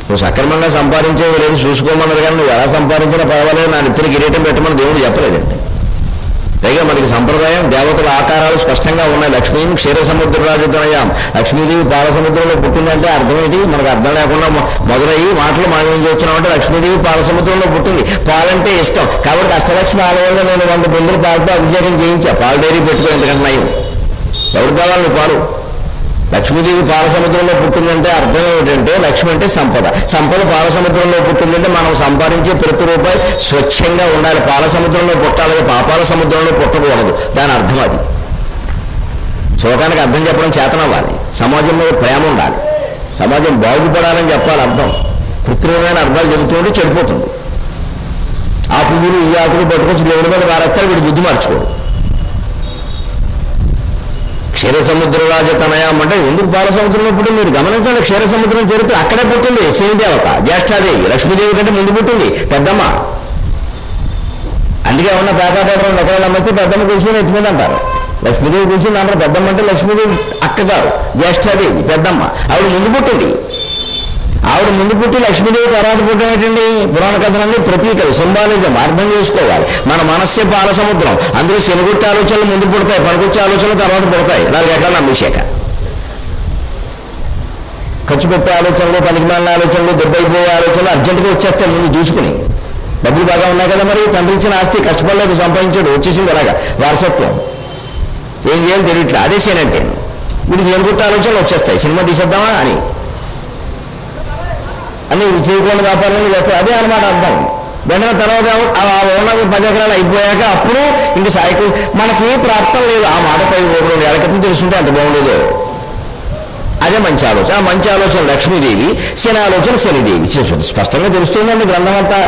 నువ్వు సక్రమంగా సంపాదించేది లేదు చూసుకోమన్నది కానీ నువ్వు ఎలా సంపాదించినా పర్వాలేదు నా నెత్తిని కిరీటం పెట్టమని దేవుడు చెప్పలేదండి పైగా మనకి సంప్రదాయం దేవతల ఆకారాలు స్పష్టంగా ఉన్నాయి లక్ష్మీం క్షీర సముద్ర రాజతనయాం లక్ష్మీదేవి పాల సముద్రంలో పుట్టిందంటే అర్థం ఏంటి మనకు అర్థం లేకుండా మొ- మొదలయ్యి మాటలు మనం ఏం చేస్తున్నామంటే లక్ష్మీదేవి పాల సముద్రంలో పుట్టింది పాలంటే ఇష్టం కాబట్టి అష్టలక్ష్మి ఆలయంలో నేను వంద బిందులు పాలతో అభిషేకం చేయించా పాలు డైరీ పెట్టుకుని ఎందుకంటే నయం ఎవరు కావాలి నీ పాలు లక్ష్మీదేవి పాల సముద్రంలో పుట్టిందంటే అర్థం ఏమిటంటే లక్ష్మి అంటే సంపద సంపద పాల సముద్రంలో పుట్టిందంటే మనం సంపాదించే ప్రతి రూపాయి స్వచ్ఛంగా ఉండాలి పాల సముద్రంలో పుట్టాలి పాపాల సముద్రంలో పుట్టకూడదు దాని అర్థం అది శోకానికి అర్థం చెప్పడం చేతనవ్వాలి సమాజం మీద ప్రేమ ఉండాలి సమాజం బాగుపడాలని చెప్పాలి అర్థం కృత్రిమమైన అర్థాలు చెబుతుంటే చెడిపోతుంది ఆ పువ్వులు ఈ ఆకులు పట్టుకొచ్చి దేవుడి మీద వారెత్తారు వీడు బుద్ధి మార్చుకోడు క్షీర సముద్ర రాజతనయం అంటే ఎందుకు పాల సముద్రంలో పుట్టింది మీరు గమనించండి క్షీర సముద్రం చరిత్ర అక్కడే పుట్టింది శనిదేవత జ్యేష్ఠాదేవి లక్ష్మీదేవి కంటే ముందు పుట్టింది పెద్దమ్మ అందుకే ఉన్న పేపర్ పేపర్ ఒకవేళ అమ్మచ్చి పెద్దమ్మ కూర్చొని ఎత్తిమీద అంటారు లక్ష్మీదేవి కూర్చుని అందరూ పెద్దమ్మ అంటే లక్ష్మీదేవి అక్కగారు జ్యేష్ఠాదేవి పెద్దమ్మ ఆవిడ ముందు పుట్టింది ఆవిడ ముందు పుట్టి లక్ష్మీదేవి తర్వాత పుట్టడం ఏంటండి పురాణ కథలన్నీ ప్రతీకలు సింబాలిజం అర్థం చేసుకోవాలి మన మనస్సే పాల సముద్రం అందులో శనిగుట్ట ఆలోచనలు ముందు పుడతాయి పనికొచ్చే ఆలోచనలు తర్వాత పుడతాయి నాలుగు ఎకరాలు అమ్మేశాక ఖర్చు పెట్టే ఆలోచనలు పనికిమాలిన ఆలోచనలు దెబ్బైపోయే ఆలోచనలు అర్జెంటుగా వచ్చేస్తాయి ముందు దూసుకుని డబ్బులు బాగా ఉన్నాయి కదా మరి తండ్రి ఇచ్చిన ఆస్తి కష్టపడలేదు సంపాదించాడు వచ్చేసింది అలాగా వారసత్వం ఏం చేయాలి తెలియట్లే అదే సీన్ అంటే వీడికి ఎనుగుట్ట ఆలోచనలు వచ్చేస్తాయి సినిమా తీసేద్దామా అని అని చేయకుండా వ్యాపారం చేస్తారు అదే అనమాట అర్థం వెంటనే తర్వాత ఆ ఉన్న పది ఎకరాలు అయిపోయాక అప్పుడు ఇంక సాయకు మనకి ప్రాప్తం లేదు ఆ మాటపై ఒకడు వేల క్రితం తెలుసుంటే అంత బాగుండేదో అదే మంచి ఆలోచన ఆ మంచి ఆలోచన లక్ష్మీదేవి శని ఆలోచన శనిదేవి స్పష్టంగా తెలుస్తుందండి గ్రంథం అంతా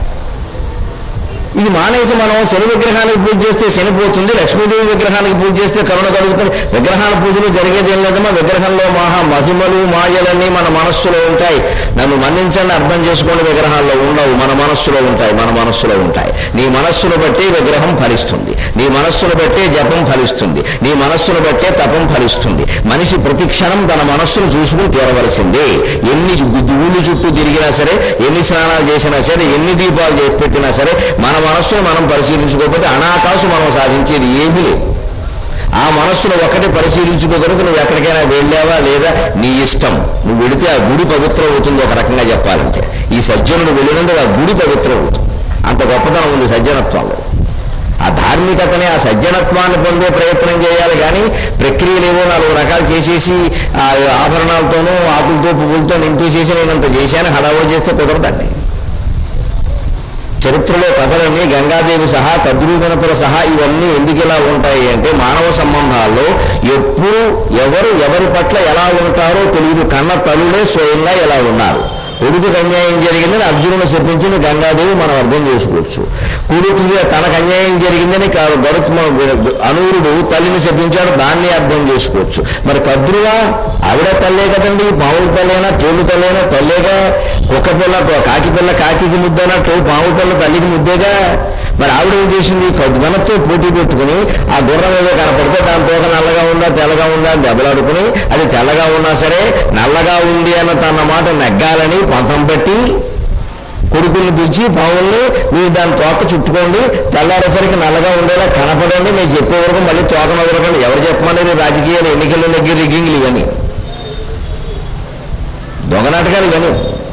ఇది మానేసి మనం శని విగ్రహానికి పూజ చేస్తే శని పోతుంది లక్ష్మీదేవి విగ్రహానికి పూజ చేస్తే కరుణ కలుగుతుంది విగ్రహాల పూజలు జరిగేది ఏం లేదమ్మా విగ్రహంలో మహా మహిమలు మాయలన్నీ మన మనస్సులో ఉంటాయి నన్ను మన్నించండి అర్థం చేసుకోండి విగ్రహాల్లో ఉండవు మన మనస్సులో ఉంటాయి మన మనస్సులో ఉంటాయి నీ మనస్సును బట్టి విగ్రహం ఫలిస్తుంది నీ మనస్సును బట్టే జపం ఫలిస్తుంది నీ మనస్సును బట్టే తపం ఫలిస్తుంది మనిషి ప్రతి క్షణం తన మనస్సును చూసుకుని తీరవలసిందే ఎన్ని ఊళ్ళు చుట్టూ తిరిగినా సరే ఎన్ని స్నానాలు చేసినా సరే ఎన్ని దీపాలు చేసి పెట్టినా సరే మన మనస్సును మనం పరిశీలించుకోకపోతే అనాకాశం మనం సాధించేది ఏమీ లేదు ఆ మనస్సును ఒకటి పరిశీలించుకోగలిగితే నువ్వు ఎక్కడికైనా వెళ్ళావా లేదా నీ ఇష్టం నువ్వు వెళితే ఆ గుడి పవిత్రం అవుతుంది ఒక రకంగా చెప్పాలంటే ఈ సజ్జనుడు వెళ్ళినందుకు ఆ గుడి పవిత్రం అవుతుంది అంత గొప్పతనం ఉంది సజ్జనత్వంలో ఆ ధార్మికతని ఆ సజ్జనత్వాన్ని పొందే ప్రయత్నం చేయాలి కానీ ప్రక్రియలు ఏవో నాలుగు రకాలు చేసేసి ఆ ఆభరణాలతోనూ ఆకులతో పువ్వులతో నింపేసేసి నేను అంత చేశాను హడావుడి చేస్తే కుదరదండి చరిత్రలో కథలన్నీ గంగాదేవి సహా కద్రూగణతుల సహా ఇవన్నీ ఎందుకు ఇలా ఉంటాయి అంటే మానవ సంబంధాల్లో ఎప్పుడు ఎవరు ఎవరి పట్ల ఎలా ఉంటారో తెలియదు కన్న తల్లులే స్వయంగా ఎలా ఉన్నారు కొడుకుకి అన్యాయం జరిగిందని అర్జునుడు చెప్పించింది గంగాదేవి మనం అర్థం చేసుకోవచ్చు కొడుకుకి తనకు అన్యాయం జరిగిందని క- గరుత్మ అనూరుడు తల్లిని చెప్పించాడు దాన్ని అర్థం చేసుకోవచ్చు మరి కద్రుగా ఆవిడ తల్లే కదండి పావుల తల్లైనా తోళ్ళు తల్లైనా తల్లేగా కుక్క పిల్ల కాకి పిల్ల కాకికి ముద్దనట్టు పావు పిల్ల తల్లికి ముద్దేగా మరి ఆవిడ ఏం చేసింది గణతో పోటీ పెట్టుకుని ఆ గుర్రం ఏదో కనపడితే దాని తోక నల్లగా ఉందా తెల్లగా ఉందా అని దెబ్బలాడుకుని అది తెల్లగా ఉన్నా సరే నల్లగా ఉంది అన్న తన మాట నెగ్గాలని పంతం పెట్టి కొడుకుల్ని పిలిచి పావుల్ని మీరు దాని తోక చుట్టుకోండి తెల్లారేసరికి నల్లగా ఉండేలా కనపడండి నేను చెప్పే వరకు మళ్ళీ తోక వదలకండి ఎవరు చెప్పమనేది రాజకీయాలు ఎన్నికల్లో దగ్గర రిగ్గింగ్లు ఇవన్నీ దొంగ నాటకాలు ఇవన్నీ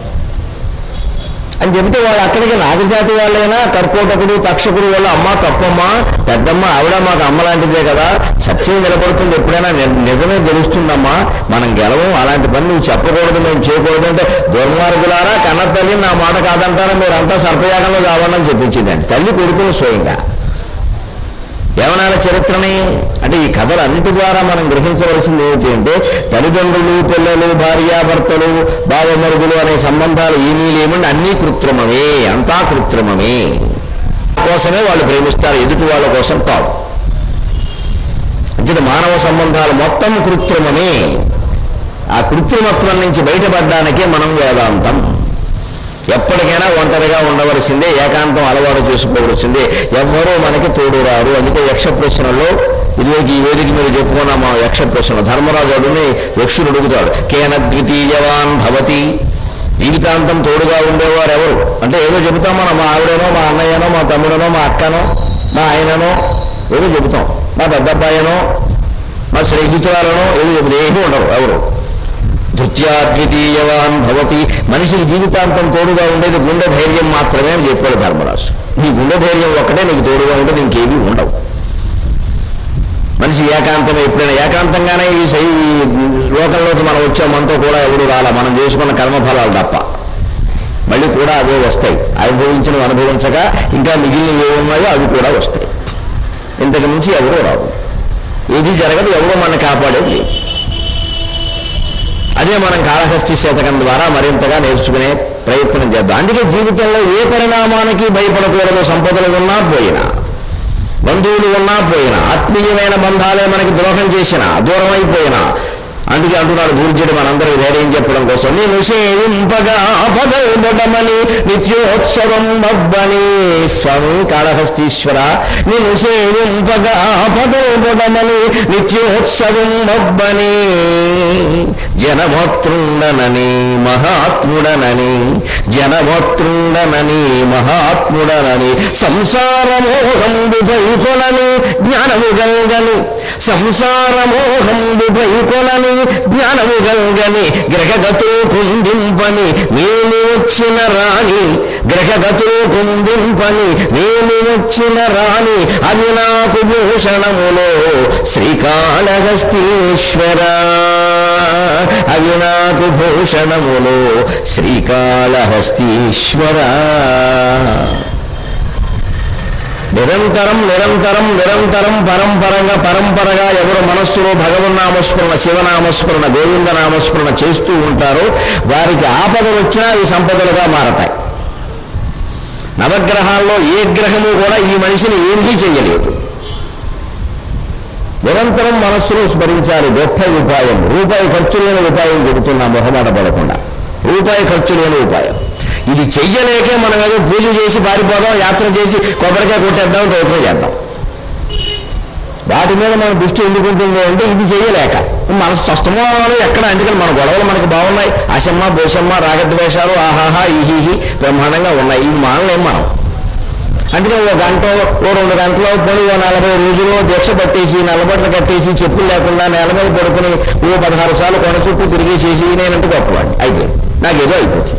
అని చెబితే వాళ్ళు అక్కడికి నాగజాతి వాళ్ళైనా కర్కోటకుడు తక్షకుడు వాళ్ళు అమ్మ తప్పమ్మ పెద్దమ్మ ఆవిడ మాకు అమ్మ లాంటిదే కదా సత్యం నిలబడుతుంది ఎప్పుడైనా ని- నిజమే గెలుస్తుందమ్మా మనం గెలవం అలాంటి పని నువ్వు చెప్పకూడదు మేము చేయకూడదు అంటే దుర్మార్గులారా కన్న తల్లి నా మాట కాదంటారా మీరంతా సర్పయాగంలో కావాలని చెప్పించిందండి తల్లి కొడుకుని స్వయంగా యవనాల చరిత్రని అంటే ఈ కథలన్నిటి ద్వారా మనం గ్రహించవలసింది ఏమిటి అంటే తల్లిదండ్రులు పిల్లలు భార్యాభర్తలు బావమరుగులు అనే సంబంధాలు ఏమీ లేమండి అన్నీ కృత్రిమమే అంతా కృత్రిమమే కోసమే వాళ్ళు ప్రేమిస్తారు ఎదుటి వాళ్ళ కోసం కాదు అంటే మానవ సంబంధాలు మొత్తం కృత్రిమమే ఆ కృత్రిమత్వం నుంచి బయటపడడానికే మనం వేదాంతం ఎప్పటికైనా ఒంటరిగా ఉండవలసిందే ఏకాంతం అలవాటు చేసుకోవలసిందే ఎవ్వరూ మనకి తోడు రారు అందుకే యక్ష ప్రశ్నలో ఇదివరకు ఈ వేదిక మీరు చెప్పుకున్నాం మా యక్ష ప్రశ్న ధర్మరాజు అడుగుని యక్షుడు అడుగుతాడు కేన ద్వితీయవాన్ భవతి ఈ జీవితాంతం తోడుగా ఉండేవారు ఎవరు అంటే ఏదో చెబుతాం మనం మా ఆవిడనో మా అన్నయ్యనో మా తమ్ముడనో మా అక్కనో మా ఆయననో ఏదో చెబుతాం మా పెద్దబ్బాయనో మా స్నేహితురాలనో ఏదో చెబుతాం ఏమీ ఉండరు ఎవరు ద్వితీయాద్వితీయవాన్ భవతి మనిషికి జీవితాంతం తోడుగా ఉండేది గుండె ధైర్యం మాత్రమే అని చెప్పాడు ధర్మరాజు నీ గుండె ధైర్యం ఒక్కటే నీకు తోడుగా ఉండదు ఇంకేమీ ఉండవు మనిషి ఏకాంతమే ఎప్పుడైనా ఏకాంతంగానే ఈ సై ఈ లోకంలోకి మనం వచ్చాం మనతో కూడా ఎవడు రాలా మనం చేసుకున్న కర్మఫలాలు తప్ప మళ్ళీ కూడా అవే వస్తాయి అనుభవించినవి అనుభవించగా ఇంకా మిగిలినవి ఏమున్నాయో అవి కూడా వస్తాయి ఇంతకు మించి ఎవరూ రావు ఏది జరగదు ఎవరో మన కాపాడేది లేదు. అదే మనం కాళహస్తి శతకం ద్వారా మరింతగా నేర్చుకునే ప్రయత్నం చేద్దాం అందుకే జీవితంలో ఏ పరిణామానికి భయపడకూడదు సంపదలు ఉన్నా పోయినా బంధువులు ఉన్నా పోయినా ఆత్మీయమైన బంధాలే మనకి ద్రోహం చేసినా దూరం అయిపోయినా అందుకే అంటున్నాడు గురుజుడు మనందరికి ధైర్యం చెప్పడం కోసం నేను సేవింపగా పదమని నిత్యోత్సవం అబ్బని స్వామి కాళహస్తీశ్వర నేను సేవింపగా పదమని నిత్యోత్సవం అబ్బని జనభోత్రుండనని మహాత్ముడనని జనభోత్రుండనని మహాత్ముడనని సంసారమోహంబు భైకొనని జ్ఞానము గంగని సంసారమోహంబు భైకొనని జ్ఞానము గంగని గ్రహగతులు కుందింపని మేము వచ్చిన రాణి గ్రహగతులు కుందింపని మేము వచ్చిన రాణి అవి నాకు భూషణములో శ్రీకాళహస్తీశ్వర అవి నాకు భూషణములో శ్రీకాళహస్తీశ్వర నిరంతరం నిరంతరం నిరంతరం పరంపరగా పరంపరగా ఎవరు మనస్సులో భగవన్నామస్మరణ శివనామస్మరణ గోవింద నామస్మరణ చేస్తూ ఉంటారో వారికి ఆపదలు వచ్చినా అవి సంపదలుగా మారతాయి నవగ్రహాల్లో ఏ గ్రహము కూడా ఈ మనిషిని ఏమీ చెయ్యలేదు నిరంతరం మనస్సులో స్మరించాలి గొప్ప ఉపాయం రూపాయి ఖర్చు లేని ఉపాయం చెబుతున్నా మొహమాట పడకుండా రూపాయి ఖర్చు లేని ఉపాయం ఇది చెయ్యలేకే మనం ఏదో పూజ చేసి పారిపోదాం యాత్ర చేసి కొబ్బరికాయ కొట్టేద్దాం ప్రయత్నం చేద్దాం వాటి మీద మన దృష్టి ఎందుకు ఉంటుంది అంటే ఇది చేయలేక మనసు కష్టమో ఎక్కడ అందుకని మన గొడవలు మనకు బాగున్నాయి అశమ్మ భూషమ్మ రాగద్వేషాలు ఆహాహా ఈహీహి బ్రహ్మాండంగా ఉన్నాయి ఇవి మానలేం మనం అందుకే ఓ గంట ఓ రెండు గంటలో పోయి ఓ నలభై రోజులు దీక్ష పట్టేసి నల్లబట్టలు కట్టేసి చెప్పులు లేకుండా నేల మీద పడుకుని ఓ పదహారు సార్లు కొన చుట్టూ తిరిగేసేసి నేనంటే గొప్పవాడిని అయిపోయింది నాకేదో అయిపోతుంది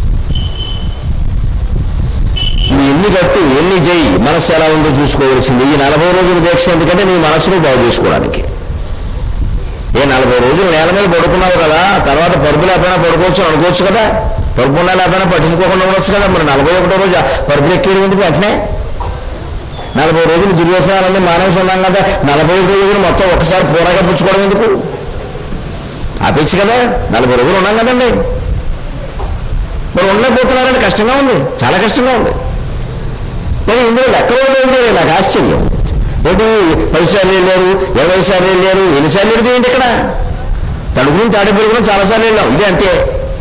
నువ్వు ఎన్ని కట్టు ఎన్ని చేయి మనస్సు ఎలా ఉందో చూసుకోవాల్సింది ఈ నలభై రోజుల దీక్ష ఎందుకంటే నీ మనస్సును బాగు చేసుకోవడానికి ఏ నలభై రోజులు నేల మీద పడుకున్నావు కదా తర్వాత పరుపు లేకపోయినా పడుకోవచ్చు అని అనుకోవచ్చు కదా పరుపు ఉన్నా లేకపోయినా పట్టించుకోకుండా ఉండొచ్చు కదా మరి నలభై ఒకటో రోజు ఆ పరుపులు ఎక్కేది ఎందుకు వెంటనే నలభై రోజులు దుర్వ్యసనాలన్నీ మానేసి ఉన్నాం కదా నలభై ఒకటి రోజులు మొత్తం ఒకసారి పూరగా పుచ్చుకోవడం ఎందుకు ఆపేసి కదా నలభై రోజులు ఉన్నాం కదండి మరి ఉండలేకపోతున్నారంటే కష్టంగా ఉంది చాలా కష్టంగా ఉంది మరి ఇందులో లెక్క ఉండదు నాకు ఆశ్చర్యం ఏంటి పది సార్లు వెళ్ళారు ఇరవై సార్లు వెళ్ళారు ఎన్నిసార్లు వెళ్తే ఏంటి ఇక్కడ తడుగుని తాడేపల్లి చాలాసార్లు వెళ్ళాం ఇదే అంతే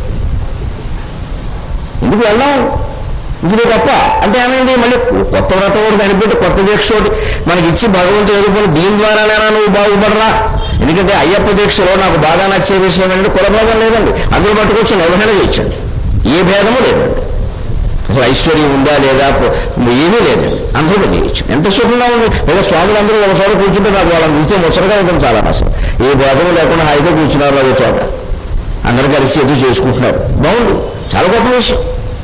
ఎందుకు వెళ్ళాం ఇది తప్ప అంటే ఏమైంది మళ్ళీ కొత్త వ్రతం ఒకటి కనిపెట్టి కొత్త దీక్ష ఒకటి మనకి ఇచ్చి భగవంతుడు ఎదుర్కొని దీని ద్వారానేనా నువ్వు బాగుపడరా ఎందుకంటే అయ్యప్ప దీక్షలో నాకు బాగా నచ్చే విషయం ఏంటంటే కులభేదం లేదండి అందరూ పట్టుకొచ్చి నిర్వహణ చేయొచ్చండి ఏ భేదము లేదండి అసలు ఐశ్వర్యం ఉందా లేదా పో- ఏమీ లేదండి అందరూ పని చేయొచ్చు ఎంత సుఖంగా ఉంది లేదా స్వాములు అందరూ ఒక చోట కూర్చుంటే నాకు వాళ్ళని చూస్తే ముచ్చటగా ఉంటుంది చాలా అసలు ఏ భేదము లేకుండా హాయిగా కూర్చున్నారు అదే చోట అందరూ కలిసి ఎదురు చేసుకుంటున్నారు బాగుంది చాలా గొప్ప విషయం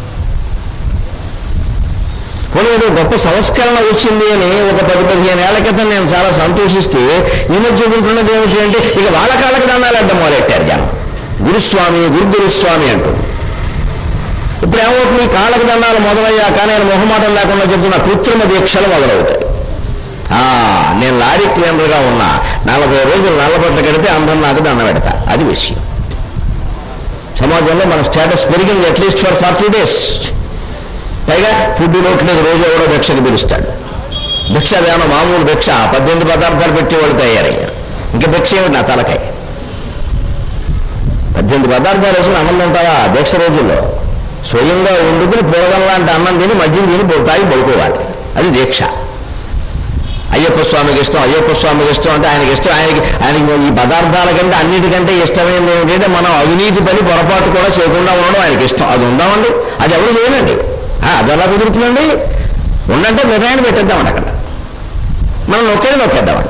పోనీ ఏదో గొప్ప సంస్కరణ వచ్చింది అని ఒక పది పదిహేను ఏళ్ల క్రితం నేను చాలా సంతోషిస్తే ఈ మధ్య వింటున్నది ఏమిటి అంటే ఇక వాళ్ళ కాళ్ళకి దండాలు అడ్డం మొదలెట్టారు జనం గురుస్వామి గురు గురుస్వామి అంటూ ఇప్పుడు ఏమవుతుంది కాళ్ళకు దండాలు మొదలయ్యాక నేను మొహమాటం లేకుండా చెప్తున్న కృత్రిమ దీక్షలు మొదలవుతాయి ఆ, నేను లారీ క్లీనర్గా ఉన్నా నలభై రోజులు నల్లబట్టలు కడితే అందరం నాకు దండ పెడతా అది విషయం సమాజంలో మన స్టేటస్ పెరిగింది అట్లీస్ట్ ఫర్ ఫార్టీ డేస్ పైగా ఫుడ్ లోట్లేదు రోజు ఎవడో భిక్షకు పిలుస్తాడు భిక్ష అదేమో మామూలు భిక్ష పద్దెనిమిది పదార్థాలు పెట్టి వాళ్ళు తయారయ్యారు ఇంకా భిక్ష ఏమిటి నా తలకాయ పద్దెనిమిది పదార్థాలు వేసుకుని అన్నం తింటావా దీక్ష రోజుల్లో స్వయంగా వండుకుని పూరగం లాంటి అన్నం తిని మద్యం తిని పో- తాగి పడుకోవాలి అది దీక్ష అయ్యప్ప స్వామికి ఇష్టం అయ్యప్ప స్వామికి ఇష్టం అంటే ఆయనకి ఇష్టం ఆయనకి ఆయనకి ఈ పదార్థాల కంటే అన్నిటికంటే ఇష్టమైనది ఏమిటంటే మనం అవినీతి పని పొరపాటు కూడా చేయకుండా ఉండడం ఆయనకి ఇష్టం అది ఉందామండి అది ఎవరు చేయనండి ఆ, అది ఎలా కుదురుతుందండి ఉండంటే మిఠాయిని పెట్టేద్దామండి అక్కడ మనం నొక్కేది నొక్కేద్దామండి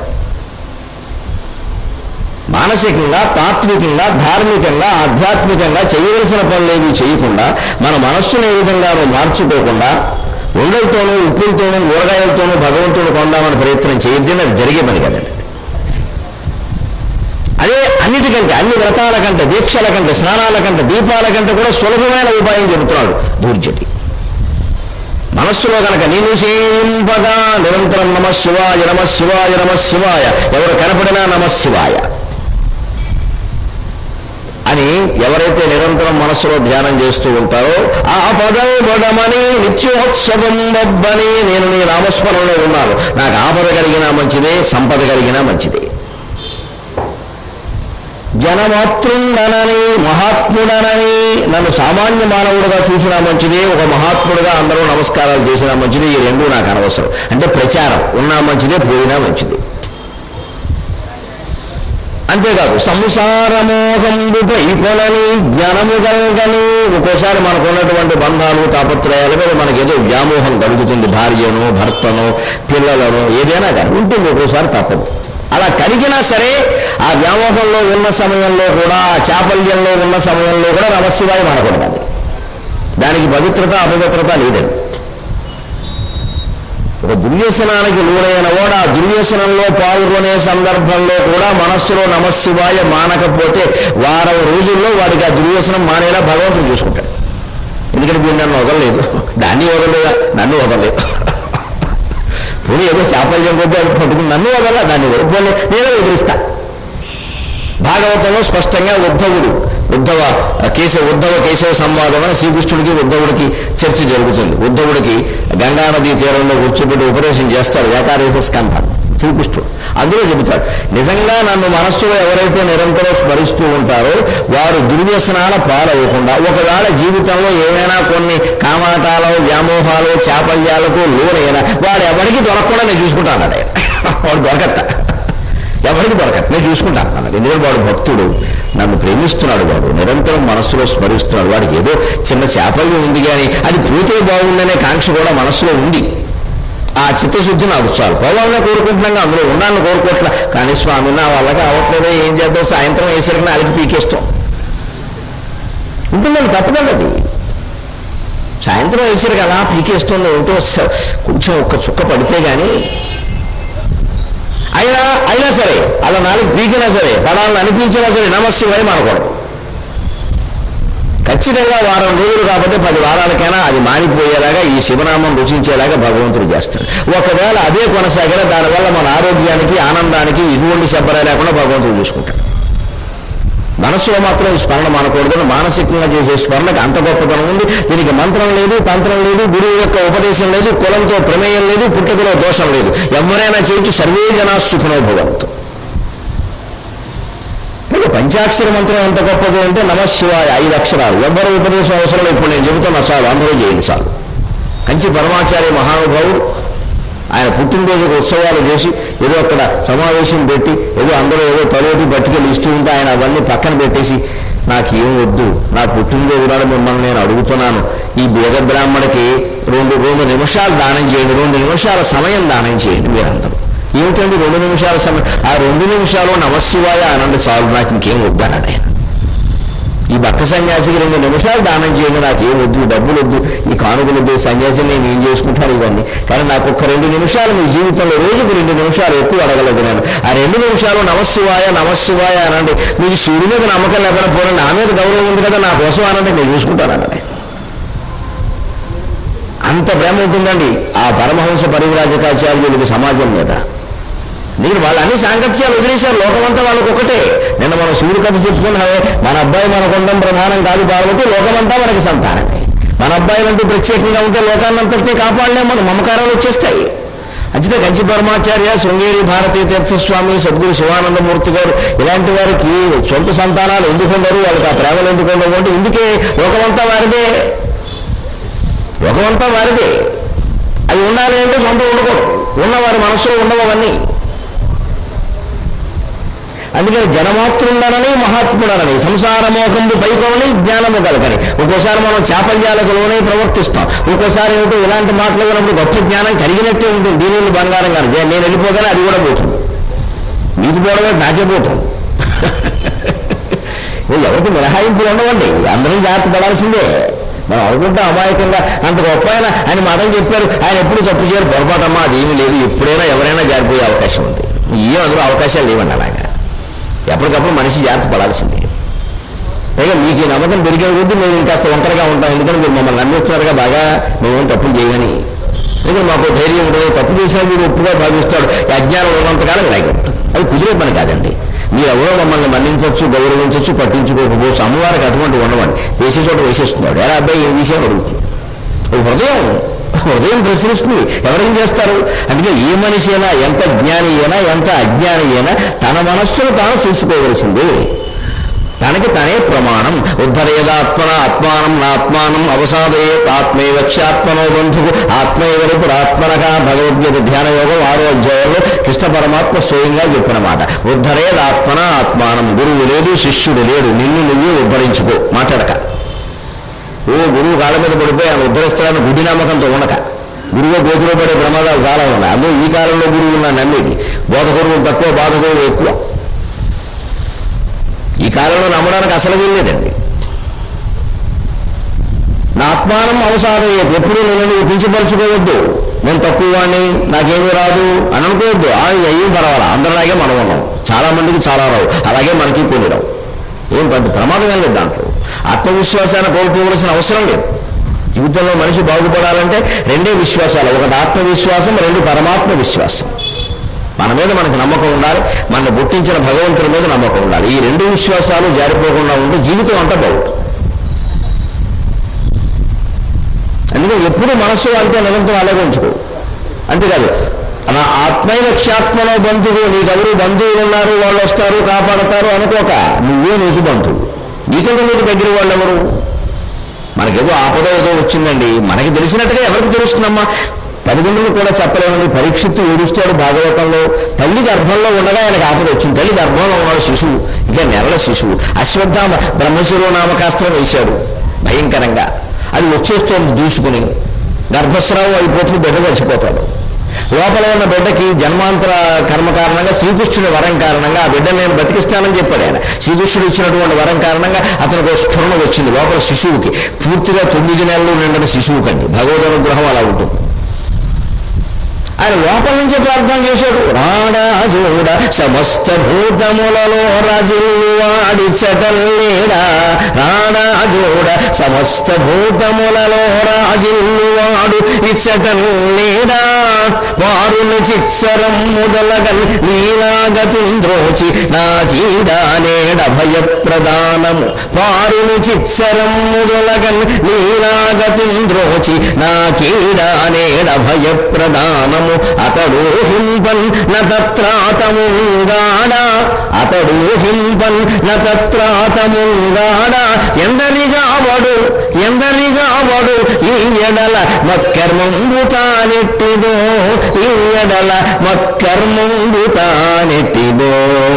మానసికంగా తాత్వికంగా ధార్మికంగా ఆధ్యాత్మికంగా చేయవలసిన పనులేవి చేయకుండా మన మనస్సును ఏ విధంగానూ మార్చుకోకుండా ఉండలతోనూ ఉప్పులతోనూ ఊరగాయలతోనూ భగవంతుడు కొందామని ప్రయత్నం చేయొద్దని అది జరిగే పని కదండి అదే అన్నిటికంటే అన్ని వ్రతాల కంటే దీక్షల కంటే స్నానాల కంటే దీపాల కంటే కూడా సులభమైన ఉపాయం చెబుతున్నాడు దూర్జటి మనస్సులో కనుక నేను సేవింపగా నిరంతరం నమ శివాయ నమ శివాయ నమ శివాయ ఎవరు కనపడినా నమ శివాయ అని ఎవరైతే నిరంతరం మనస్సులో ధ్యానం చేస్తూ ఉంటారో ఆ పదం బడమని నిత్యోత్సవం బొబ్బని నేను నీ నామస్మరణలో ఉన్నాను నాకు ఆపద కలిగినా మంచిదే సంపద కలిగినా మంచిదే జనమాతృండనని మహాత్ముడనని నన్ను సామాన్య మానవుడిగా చూసినా మంచిదే ఒక మహాత్ముడిగా అందరూ నమస్కారాలు చేసినా మంచిదే ఈ రెండు నాకు అనవసరం అంటే ప్రచారం ఉన్నా మంచిదే పోయినా మంచిదే అంతేకాదు సంసారమోహంబుపై కొనని జ్ఞానము కలగని ఒక్కోసారి మనకు ఉన్నటువంటి బంధాలు తాపత్రయాల మీద మనకి ఏదో వ్యామోహం కలుగుతుంది భార్యను భర్తను పిల్లలను ఏదైనా కానీ ఉంటుంది ఒక్కోసారి తప్పదు అలా కలిగినా సరే ఆ వ్యామోహంలో ఉన్న సమయంలో కూడా ఆ చాపల్యంలో ఉన్న సమయంలో కూడా నమశివాయ మనకూడదండి దానికి పవిత్రత అపవిత్రత లేదండి ఒక దుర్వ్యసనానికి లోనైన వాడు ఆ దుర్వ్యసనంలో పాల్గొనే సందర్భంలో కూడా మనస్సులో నమశివాయ మానకపోతే వారం రోజుల్లో వాడికి ఆ దుర్వ్యసనం మానేలా భగవంతుడు చూసుకుంటాడు ఎందుకంటే వీడు నన్ను వదలలేదు దాన్ని వదలలేదా నన్ను వదలలేదు పోనీ ఏదో చాపల్యం కొద్ది అది పట్టుకుని నన్ను వదల దాన్ని వదిలిపోలే నేనే వదిలిస్తా భాగవతంలో స్పష్టంగా ఉద్ధవుడు ఉద్ధవ కేశవ ఉద్ధవ కేశవ సంవాదం అని శ్రీకృష్ణుడికి ఉద్ధవుడికి చర్చ జరుగుతుంది ఉద్ధవుడికి గంగానదీ తీరంలో కూర్చోబెట్టి ఉపదేశం చేస్తాడు ఏకాదశ స్కంధాన్ని శ్రీకృష్ణుడు అందులో చెబుతాడు నిజంగా నన్ను మనస్సులో ఎవరైతే నిరంతరం స్మరిస్తూ ఉంటారో వారు దుర్వ్యసనాల పాలవ్వకుండా ఒకవేళ జీవితంలో ఏమైనా కొన్ని కామాటాలు వ్యామోహాలు చాపల్యాలకు లోనైనా వాడు ఎవరికి దొరకకుండా నేను చూసుకుంటాను అన్నాడు ఆయన. వాడు దొరకట్ట ఎవరికి దొరకదు నేను చూసుకుంటాను అన్నది ఎందుకంటే వాడు భక్తుడు నన్ను ప్రేమిస్తున్నాడు వాడు నిరంతరం మనస్సులో స్మరిస్తున్నాడు వాడికి ఏదో చిన్న చేపల్యం ఉంది కానీ అది పోతే బాగుందనే కాంక్ష కూడా మనస్సులో ఉంది ఆ చిత్తశుద్ధి నాకు చాలు పోవాలని కోరుకుంటున్నాగా అందులో ఉండాలని కోరుకోవట్లా కానీ స్వామి నా వాళ్ళకి అవట్లేదో ఏం చేద్దాం సాయంత్రం వేసరికి నాలుగు పీకేస్తాం ఉంటుందండి తప్పదండి అది సాయంత్రం వేసరికి అలా పీకేస్తుంది ఉంటూ స- కొంచెం ఒక్క చుక్క పడితే కానీ అయినా అయినా సరే అలా నాలుగు పీకినా సరే పడాలని అనిపించినా సరే నమస్సువై మనకూడదు ఖచ్చితంగా వారం రోజులు కాకపోతే పది వారాలకైనా అది మానిపోయేలాగా ఈ శివనామం రుచించేలాగా భగవంతుడు చేస్తాడు ఒకవేళ అదే కొనసాగిన దానివల్ల మన ఆరోగ్యానికి ఆనందానికి ఇటువంటి శబ్బర లేకుండా భగవంతుడు చూసుకుంటాడు మనస్సులో మాత్రం ఈ స్మరణ మానకూడదు మానసికంగా చేసే స్మరణకు అంత గొప్పతనం ఉంది దీనికి మంత్రం లేదు తంత్రం లేదు గురువు యొక్క ఉపదేశం లేదు కులంతో ప్రమేయం లేదు పుట్టుకలో దోషం లేదు ఎవరైనా చేయొచ్చు సర్వే జనా సుఖనో భవంతు పైగా పంచాక్షర మంత్రం ఎంత గొప్పది అంటే నమశివాయ ఐదు అక్షరాలు ఎవ్వరు ఉపదేశం అవసరం లేదు. ఇప్పుడు నేను చెబుతున్నా చాలు అందరూ చేయండి చాలు కంచి పరమాచార్య మహానుభావుడు ఆయన పుట్టినరోజుకు ఉత్సవాలు చేసి ఏదో అక్కడ సమావేశం పెట్టి ఏదో అందరూ ఏదో తలోటి పట్టుకెళ్ళి ఇస్తూ ఉంటే ఆయన అవన్నీ పక్కన పెట్టేసి నాకు ఏం వద్దు నా పుట్టినరోజు నాడు మిమ్మల్ని నేను అడుగుతున్నాను ఈ బీద బ్రాహ్మణికి రెండు రెండు నిమిషాలు దానం చేయండి రెండు నిమిషాల సమయం దానం చేయండి మీరందరూ ఏమిటండి రెండు నిమిషాల సమయం ఆ రెండు నిమిషాలు నమశివాయ అనండి చాలు నాకు ఇంకేం వద్దన్నాడు ఆయన ఈ భక్త సన్యాసికి రెండు నిమిషాలు దానం చేయండి నాకు ఏం వద్దు ఈ డబ్బులు వద్దు ఈ కానుకలు వద్దు సన్యాసి నేను ఏం చేసుకుంటాను ఇవన్నీ కానీ నాకు ఒక్క రెండు నిమిషాలు మీ జీవితంలో రోజుకు రెండు నిమిషాలు ఎక్కువ అడగలేదు నేను ఆ రెండు నిమిషాలు నమశివాయ నమశివాయ అనండి మీకు శివుడి మీద నమ్మకం లేకుండా పోయిన నా మీద గౌరవం ఉంది కదా నా కోసం అనండి నేను చూసుకుంటాను అన్నాడు ఆయన. అంత ప్రేమ ఉంటుందండి ఆ పరమహంస పరివ్రాజకాచార్యులకి సమాజం మీద నేను వాళ్ళు అన్ని సాంగత్యాలు వదిలేశారు లోకమంతా వాళ్ళకి ఒకటే నిన్న మనం శివుడు కథ చెప్పుకున్నామే మన అబ్బాయి మనకు ఉండడం ప్రధానం కాదు పార్వతి లోకమంతా మనకి సంతానమే మన అబ్బాయిలంటూ ప్రత్యేకంగా ఉంటే లోకాన్నంతటినీ కాపాడలేం మన మమకారాలు వచ్చేస్తాయి అంచితే కంచి పరమాచార్య శృంగేరి భారతీ తీర్థస్వామి సద్గురు శివానందమూర్తి గారు ఇలాంటి వారికి సొంత సంతానాలు ఎందుకు ఉండరు వాళ్ళకి ఆ ప్రేమలు ఎందుకు ఉండవు అంటే ఇందుకే లోకమంతా వారిదే లోకమంతా వారిదే అది ఉండాలి అంటే సొంతం ఉండకూడదు ఉన్నవారి మనసులో ఉండవు అవన్నీ అందుకని జనమాతృండనని మహాత్ముడనని సంసార మోకంబు పైకోని జ్ఞానము కలగని ఒక్కోసారి మనం చాపల్యాలకులోనే ప్రవర్తిస్తాం ఒక్కోసారి ఏమిటో ఇలాంటి మాటలు విన్నప్పుడు గొప్ప జ్ఞానం కలిగినట్టే ఉంటుంది దీనిని బంగారం కానీ నేను వెళ్ళిపోగానే అది కూడా పోతుంది మీకు పోవడమే నాకే పోతుంది ఇది ఎవరికి మినహాయింపులు ఉండవండి అందరం జాగ్రత్త పడాల్సిందే మనం అనుకుంటాం అమాయకంగా అంత గొప్ప ఆయన ఆయన మాటలు చెప్పారు ఆయన ఎప్పుడు తప్పు చేయరు పొరపాటమ్మా అది ఏమీ లేదు ఎప్పుడైనా ఎవరైనా జారిపోయే అవకాశం ఉంది ఏం అందులో అవకాశాలు లేవండి అలాగా ఎప్పటికప్పుడు మనిషి జాగ్రత్త పడాల్సిందే పైగా మీకు ఈ నమ్మకం పెరిగే కొద్దీ మేము ఇంకాస్త ఒంటరిగా ఉంటాం ఎందుకంటే మీరు మమ్మల్ని నమ్మిస్తున్నారుగా బాగా మేమేం తప్పులు చేయమని ఎందుకంటే మాకు ధైర్యం ఉంటుంది తప్పు చేసినా మీరు ఒప్పుగా భావిస్తాడు ఈ అజ్ఞానం ఉన్నంతకాలం ఇలాగే ఉంటుంది అది కుదిరే పని కాదండి మీరు ఎవరో మమ్మల్ని మన్నించవచ్చు గౌరవించవచ్చు పట్టించుకోకపోవచ్చు అమ్మవారికి అటువంటి ఉండవండి వేసే చోట వేసేస్తున్నాడు ఎలా అబ్బాయి ఏం విషయం అడుగుతుంది అది హృదయం హృదయం ప్రశ్నిస్తుంది ఎవరేం చేస్తారు అందుకే ఏ మనిషి అయినా ఎంత జ్ఞాని అయినా ఎంత అజ్ఞాని అయినా తన మనస్సును తాను చూసుకోవలసిందే తనకి తనే ప్రమాణం ఉద్ధరేదాత్మన ఆత్మానం నాత్మానం అవసాదయేత్ ఆత్మైవక్ష్యాత్మనో బంధువు ఆత్మైవరపు ఆత్మనక భగవద్గీత ధ్యాన యోగం ఆరో అధ్యాయంలో కృష్ణ పరమాత్మ స్వయంగా చెప్పిన మాట ఉద్ధరేదాత్మన ఆత్మానం గురువు లేదు శిష్యుడు లేడు నిన్ను నువ్వే ఉద్ధరించుకో మాట్లాడక ఓ గురువు కాళ్ళ మీద పడిపోయి ఆయన ఉద్ధరిస్తాడని గుడి నమ్మకంతో ఉండక గురువు గోతులో పడే ప్రమాదాలు చాలా ఉన్నాయి అందులో ఈ కాలంలో గురువులు నా నమ్మేది బోధకురువులు తక్కువ బాధకురువులు ఎక్కువ ఈ కాలంలో నమ్మడానికి అసలు వీల్లేదండి నా ఆత్మానం అవసాదయ్యేది ఎప్పుడు నేను నువ్వు కించపరుచుకోవద్దు నేను తక్కువ వాడిని నాకేమీ రాదు అని అనుకోవద్దు ఆ అయ్యి పర్వాలా అందరిలాగే మనం ఉన్నాం చాలా మందికి చాలా రావు అలాగే మనకి కొన్ని రావు ఏం పెద్ద ప్రమాదం ఏం లేదు దాంట్లో ఆత్మవిశ్వాసాన్ని కోల్పోవలసిన అవసరం లేదు జీవితంలో మనిషి బాగుపడాలంటే రెండే విశ్వాసాలు ఒకటి ఆత్మవిశ్వాసం రెండు పరమాత్మ విశ్వాసం మన మీద మనకు నమ్మకం ఉండాలి మన పుట్టించిన భగవంతుడి మీద నమ్మకం ఉండాలి ఈ రెండు విశ్వాసాలు జారిపోకుండా ఉంటే జీవితం అంతా బాగుంటుంది అందుకని ఎప్పుడు మనస్సు అంటే నిరంతరం అలాగే ఉంచుకో అంతేకాదు నా ఆత్మైన క్షాత్మలో బంధువు నీకెవరు బంధువులు ఉన్నారు వాళ్ళు వస్తారు కాపాడతారు అనుకోక నువ్వే నీకు బంధువు నీకంటే నీకు దగ్గర వాళ్ళు ఎవరు మనకేదో ఆపద ఏదో వచ్చిందండి మనకి తెలిసినట్టుగా ఎవరికి తెలుస్తుందమ్మా తల్లిదండ్రులు కూడా చెప్పలేమని పరీక్షిత్తు ఏడుస్తాడు భాగవతంలో తల్లి గర్భంలో ఉండగా ఆయనకు ఆపద వచ్చింది తల్లి గర్భంలో ఉన్నాడు శిశువు ఇక నెలల శిశువు అశ్వత్థామ బ్రహ్మశిరో నామకాస్త్రం వేశాడు భయంకరంగా అది వచ్చేస్తోంది దూసుకుని గర్భస్రావం అయిపోతుంది బిడ్డ చచ్చిపోతాడు లోపల ఉన్న బిడ్డకి జన్మాంతర కర్మ కారణంగా శ్రీకృష్ణుడి వరం కారణంగా ఆ బిడ్డ నేను బతికిస్తానని చెప్పాడు ఆయన శ్రీకృష్ణుడు ఇచ్చినటువంటి వరం కారణంగా అతనికి ఒక స్ఫురణ వచ్చింది లోపల శిశువుకి పూర్తిగా తొమ్మిది నెలలు నిండిన శిశువుకండి భగవద్ అనుగ్రహం అలా ఉంటుంది ఆయన లోపల నుంచే ప్రార్థన చేశాడు రాడాజోడ సమస్త భూతములలో రాజులు వాడి చటల్లేడా రాడాజోడ సమస్త భూతములలో రాజులు వాడు ఇచ్చటల్లేడా వారుని చిత్సరం మొదలగన్ నీలాగతింద్రోచి నా కీడా నేడ భయప్రదానము వారుని చిత్సరం మొదలగన్ నీలాగతింద్రోచి నా కీడా నేడ భయప్రదానము అతడు హింపన్ నత్రాతముగాడ అతడు హింపన్ నత్రాతముగాడ ఎందరిగా వడు ఎందరిగా వడు ఈ ఎడల మత్కర్మంబు తానెట్టిదో ఈ ఎడల మత్కర్మంబు తానెట్టిదో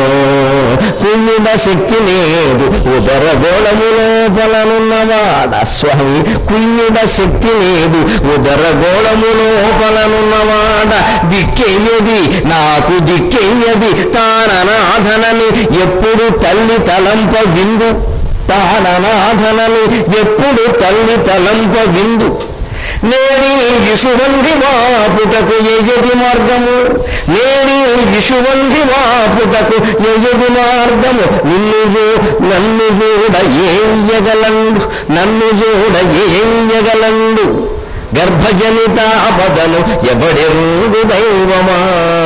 కుమ్మిడ శక్తి లేదు ఉదర గోళము లోపలనున్నవాడ స్వామి కుమ్మిడ శక్తి లేదు ఉదర గోళము లోపలనున్నవాడ దిక్కెయ్యది నాకు దిక్కెయ్యది తాననాథనని ఎప్పుడు తల్లి తలంప విందు తాననాథనని ఎప్పుడు తల్లి తలంప విందు నేడి విషువంధి వాపుటకు ఎయది మార్గము నేడి విషువంధి వాపుటకు ఎయది మార్గము నిన్ను చూ నన్ను చూడ ఏయగలండు నన్ను చూడ ఏయగలండు గర్భజనితాపదను ఎవడెరుగు దైవమా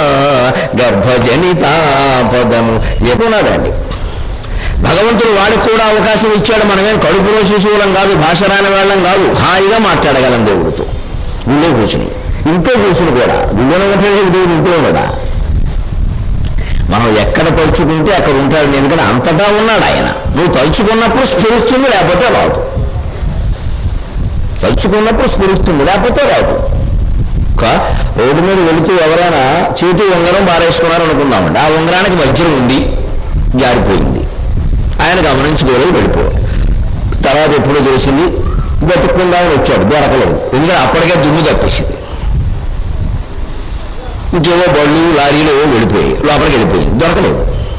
గర్భజనితాపదను ఎప్పుడున్నాడండి భగవంతుడు వాడికి కూడా అవకాశం ఇచ్చాడు మనమేం కడుపులో శిశువులం కాదు భాష రాని వాళ్ళం కాదు హాయిగా మాట్లాడగలం దేవుడితో గుళ్ళో కూర్చుని ఇంట్లో కూర్చుని కూడా గుళ్ళో ఉంటే దేవుడు ఇంట్లో ఉండడా మనం ఎక్కడ తలుచుకుంటే అక్కడ ఉంటాడు ఎందుకంటే అంతటా ఉన్నాడు ఆయన నువ్వు తలుచుకున్నప్పుడు స్ఫురిస్తుంది లేకపోతే రాదు తలుచుకున్నప్పుడు స్ఫురిస్తుంది లేకపోతే రాదు ఒక రోడ్డు మీద వెళుతూ ఎవరైనా చేతి ఉంగరం బారేసుకున్నారు అనుకుందామండి ఆ ఉంగరానికి వజ్రం ఉంది జారిపోయింది ఆయన గమనించుకోలేదు వెళ్ళిపోయాడు తర్వాత ఎప్పుడో తెలిసింది బతుకుందామని వచ్చాడు దొరకలేదు ఎందుకంటే అప్పటికే దుమ్ము తప్పేసింది ఇంకేవో బళ్ళు లారీలు ఏవో వెళ్ళిపోయాయి లోపలికి వెళ్ళిపోయింది దొరకలేదు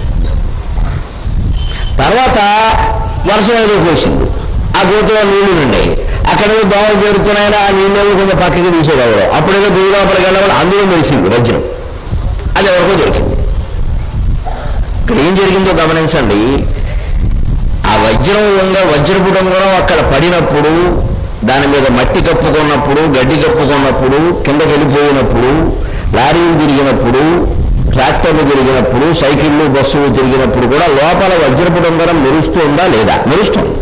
తర్వాత వర్షం ఏదో పోసింది ఆ గోతులో నీళ్లు నిండాయి అక్కడ ఏదో దోమలు పెరుగుతున్నాయని ఆ నీళ్ళు ఏవో కొంచెం పక్కకి తీసేవాడు అప్పుడేదో గుడి లోపలికి వెళ్ళవాలి అందులో తెలిసింది వజ్రం అది ఎవరికో దొరికింది ఇక్కడ ఏం జరిగిందో గమనించండి ఆ వజ్రం ఉంగ వజ్రపు ఉంగరం అక్కడ పడినప్పుడు దాని మీద మట్టి కప్పుకున్నప్పుడు గడ్డి కప్పుకున్నప్పుడు కిందకి వెళ్ళిపోయినప్పుడు లారీలు తిరిగినప్పుడు ట్రాక్టర్లు తిరిగినప్పుడు సైకిళ్ళు బస్సులు తిరిగినప్పుడు కూడా లోపల వజ్రపు ఉంగరం మెరుస్తుందా లేదా మెరుస్తుంది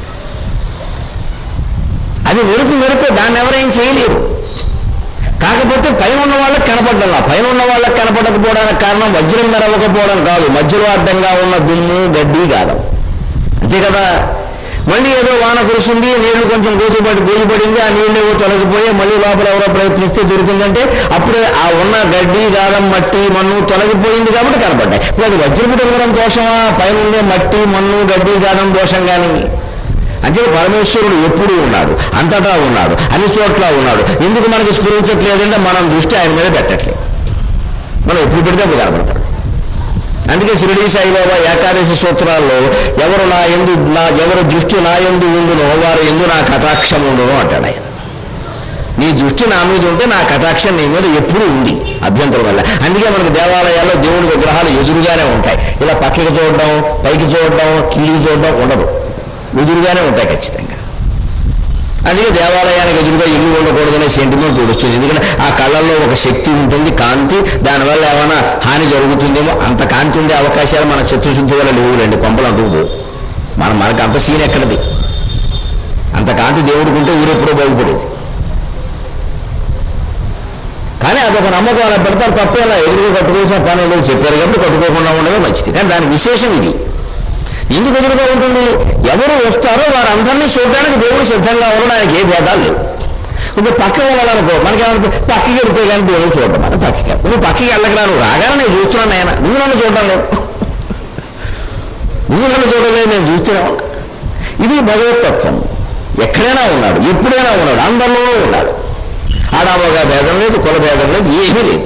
అది మెరుపు మెరుపు దాన్ని ఎవరేం చేయలేరు కాకపోతే పైన ఉన్న వాళ్ళకి కనపడ్డా పైన ఉన్న వాళ్ళకి కనపడకపోవడానికి కారణం వజ్రం మెరవకపోవడం కాదు మధ్యలో అడ్డంగా ఉన్న దుమ్ము గడ్డి కాదు అంతే కదా మళ్ళీ ఏదో వాన కురిసింది నీళ్లు కొంచెం గోతుపడి గోతుపడింది ఆ నీళ్ళు ఏవో తొలగిపోయి మళ్ళీ లోపల ఎవరో ప్రయత్నిస్తే దొరికిందంటే అప్పుడే ఆ ఉన్న గడ్డి గాలం మట్టి మన్ను తొలగిపోయింది కాబట్టి కనపడ్డాయి ఇప్పుడు అది వజ్రపుడు ఉంగరం దోషమా పైన ఉండే మట్టి మన్ను గడ్డి గాలం దోషం కానీ అంటే పరమేశ్వరుడు ఎప్పుడు ఉన్నాడు అంతటా ఉన్నాడు అన్ని చోట్ల ఉన్నాడు ఎందుకు మనకి స్ఫురించట్లేదంటే మనం దృష్టి ఆయన మీద పెట్టట్లేదు మనం ఎప్పుడు పెడితే అప్పుడు కనపడతాడు అందుకే షిరిడి సాయిబాబా ఏకాదశి సూత్రాల్లో ఎవరు నా ఎందు నా ఎవరు దృష్టి నా ఎందు ఉండునో వారు ఎందు నా కటాక్షం ఉండును అంటాడు ఆయన నీ దృష్టి నా మీద ఉంటే నా కటాక్షం నీ మీద ఎప్పుడూ ఉంది అభ్యంతరం వల్ల అందుకే మనకు దేవాలయాల్లో దేవుడి విగ్రహాలు ఎదురుగానే ఉంటాయి ఇలా పక్కకి చూడడం పైకి చూడడం కిందికి చూడడం ఉండదు ఎదురుగానే ఉంటాయి ఖచ్చితంగా అందుకే దేవాలయానికి ఎదురుగా ఇల్లు ఉండకూడదనే సెంటిమెంట్ వచ్చింది ఎందుకంటే ఆ కళ్ళల్లో ఒక శక్తి ఉంటుంది కాంతి దానివల్ల ఏమైనా హాని జరుగుతుందేమో అంత కాంతి ఉండే అవకాశాలు మన చిత్తశుద్ధి వల్ల లేవులేండి పంపలు అంటుకు మన మనకు అంత సీన్ ఎక్కడది అంత కాంతి దేవుడికి ఉంటే ఊరెప్పుడో బాగుపడేది కానీ అదొక నమ్మకం అలా పెడతారు తప్పేలా ఎదురుగా కట్టుకోవాల్సిన పని ఉండదు చెప్పారు కాబట్టి కట్టుకోకుండా ఉండడం మంచిది కానీ దాని విశేషం ఇది ఎందుకు ఎదురుగా ఉంటుంది ఎవరు వస్తారో వారందరినీ చూడడానికి దేవుడు సిద్ధంగా ఉన్నాడు ఆయనకి ఏ భేదాలు లేవు ఇప్పుడు పక్కకి వెళ్ళాలనుకో మనకేమనుకో పక్కకి వెళ్తే కానీ దేవుడు చూడడం అని పక్కకి నువ్వు పక్కకి వెళ్ళకరా నువ్వు రాగానే నేను చూస్తున్నాను ఆయన నువ్వు నన్ను చూడడం లేదు నువ్వు నన్ను చూడలేదు నేను చూస్తున్నావు ఇది భగవతత్వం ఎక్కడైనా ఉన్నాడు ఎప్పుడైనా ఉన్నాడు అందరిలో ఉన్నాడు ఆడామగా భేదం లేదు కుల భేదం లేదు ఏమీ లేదు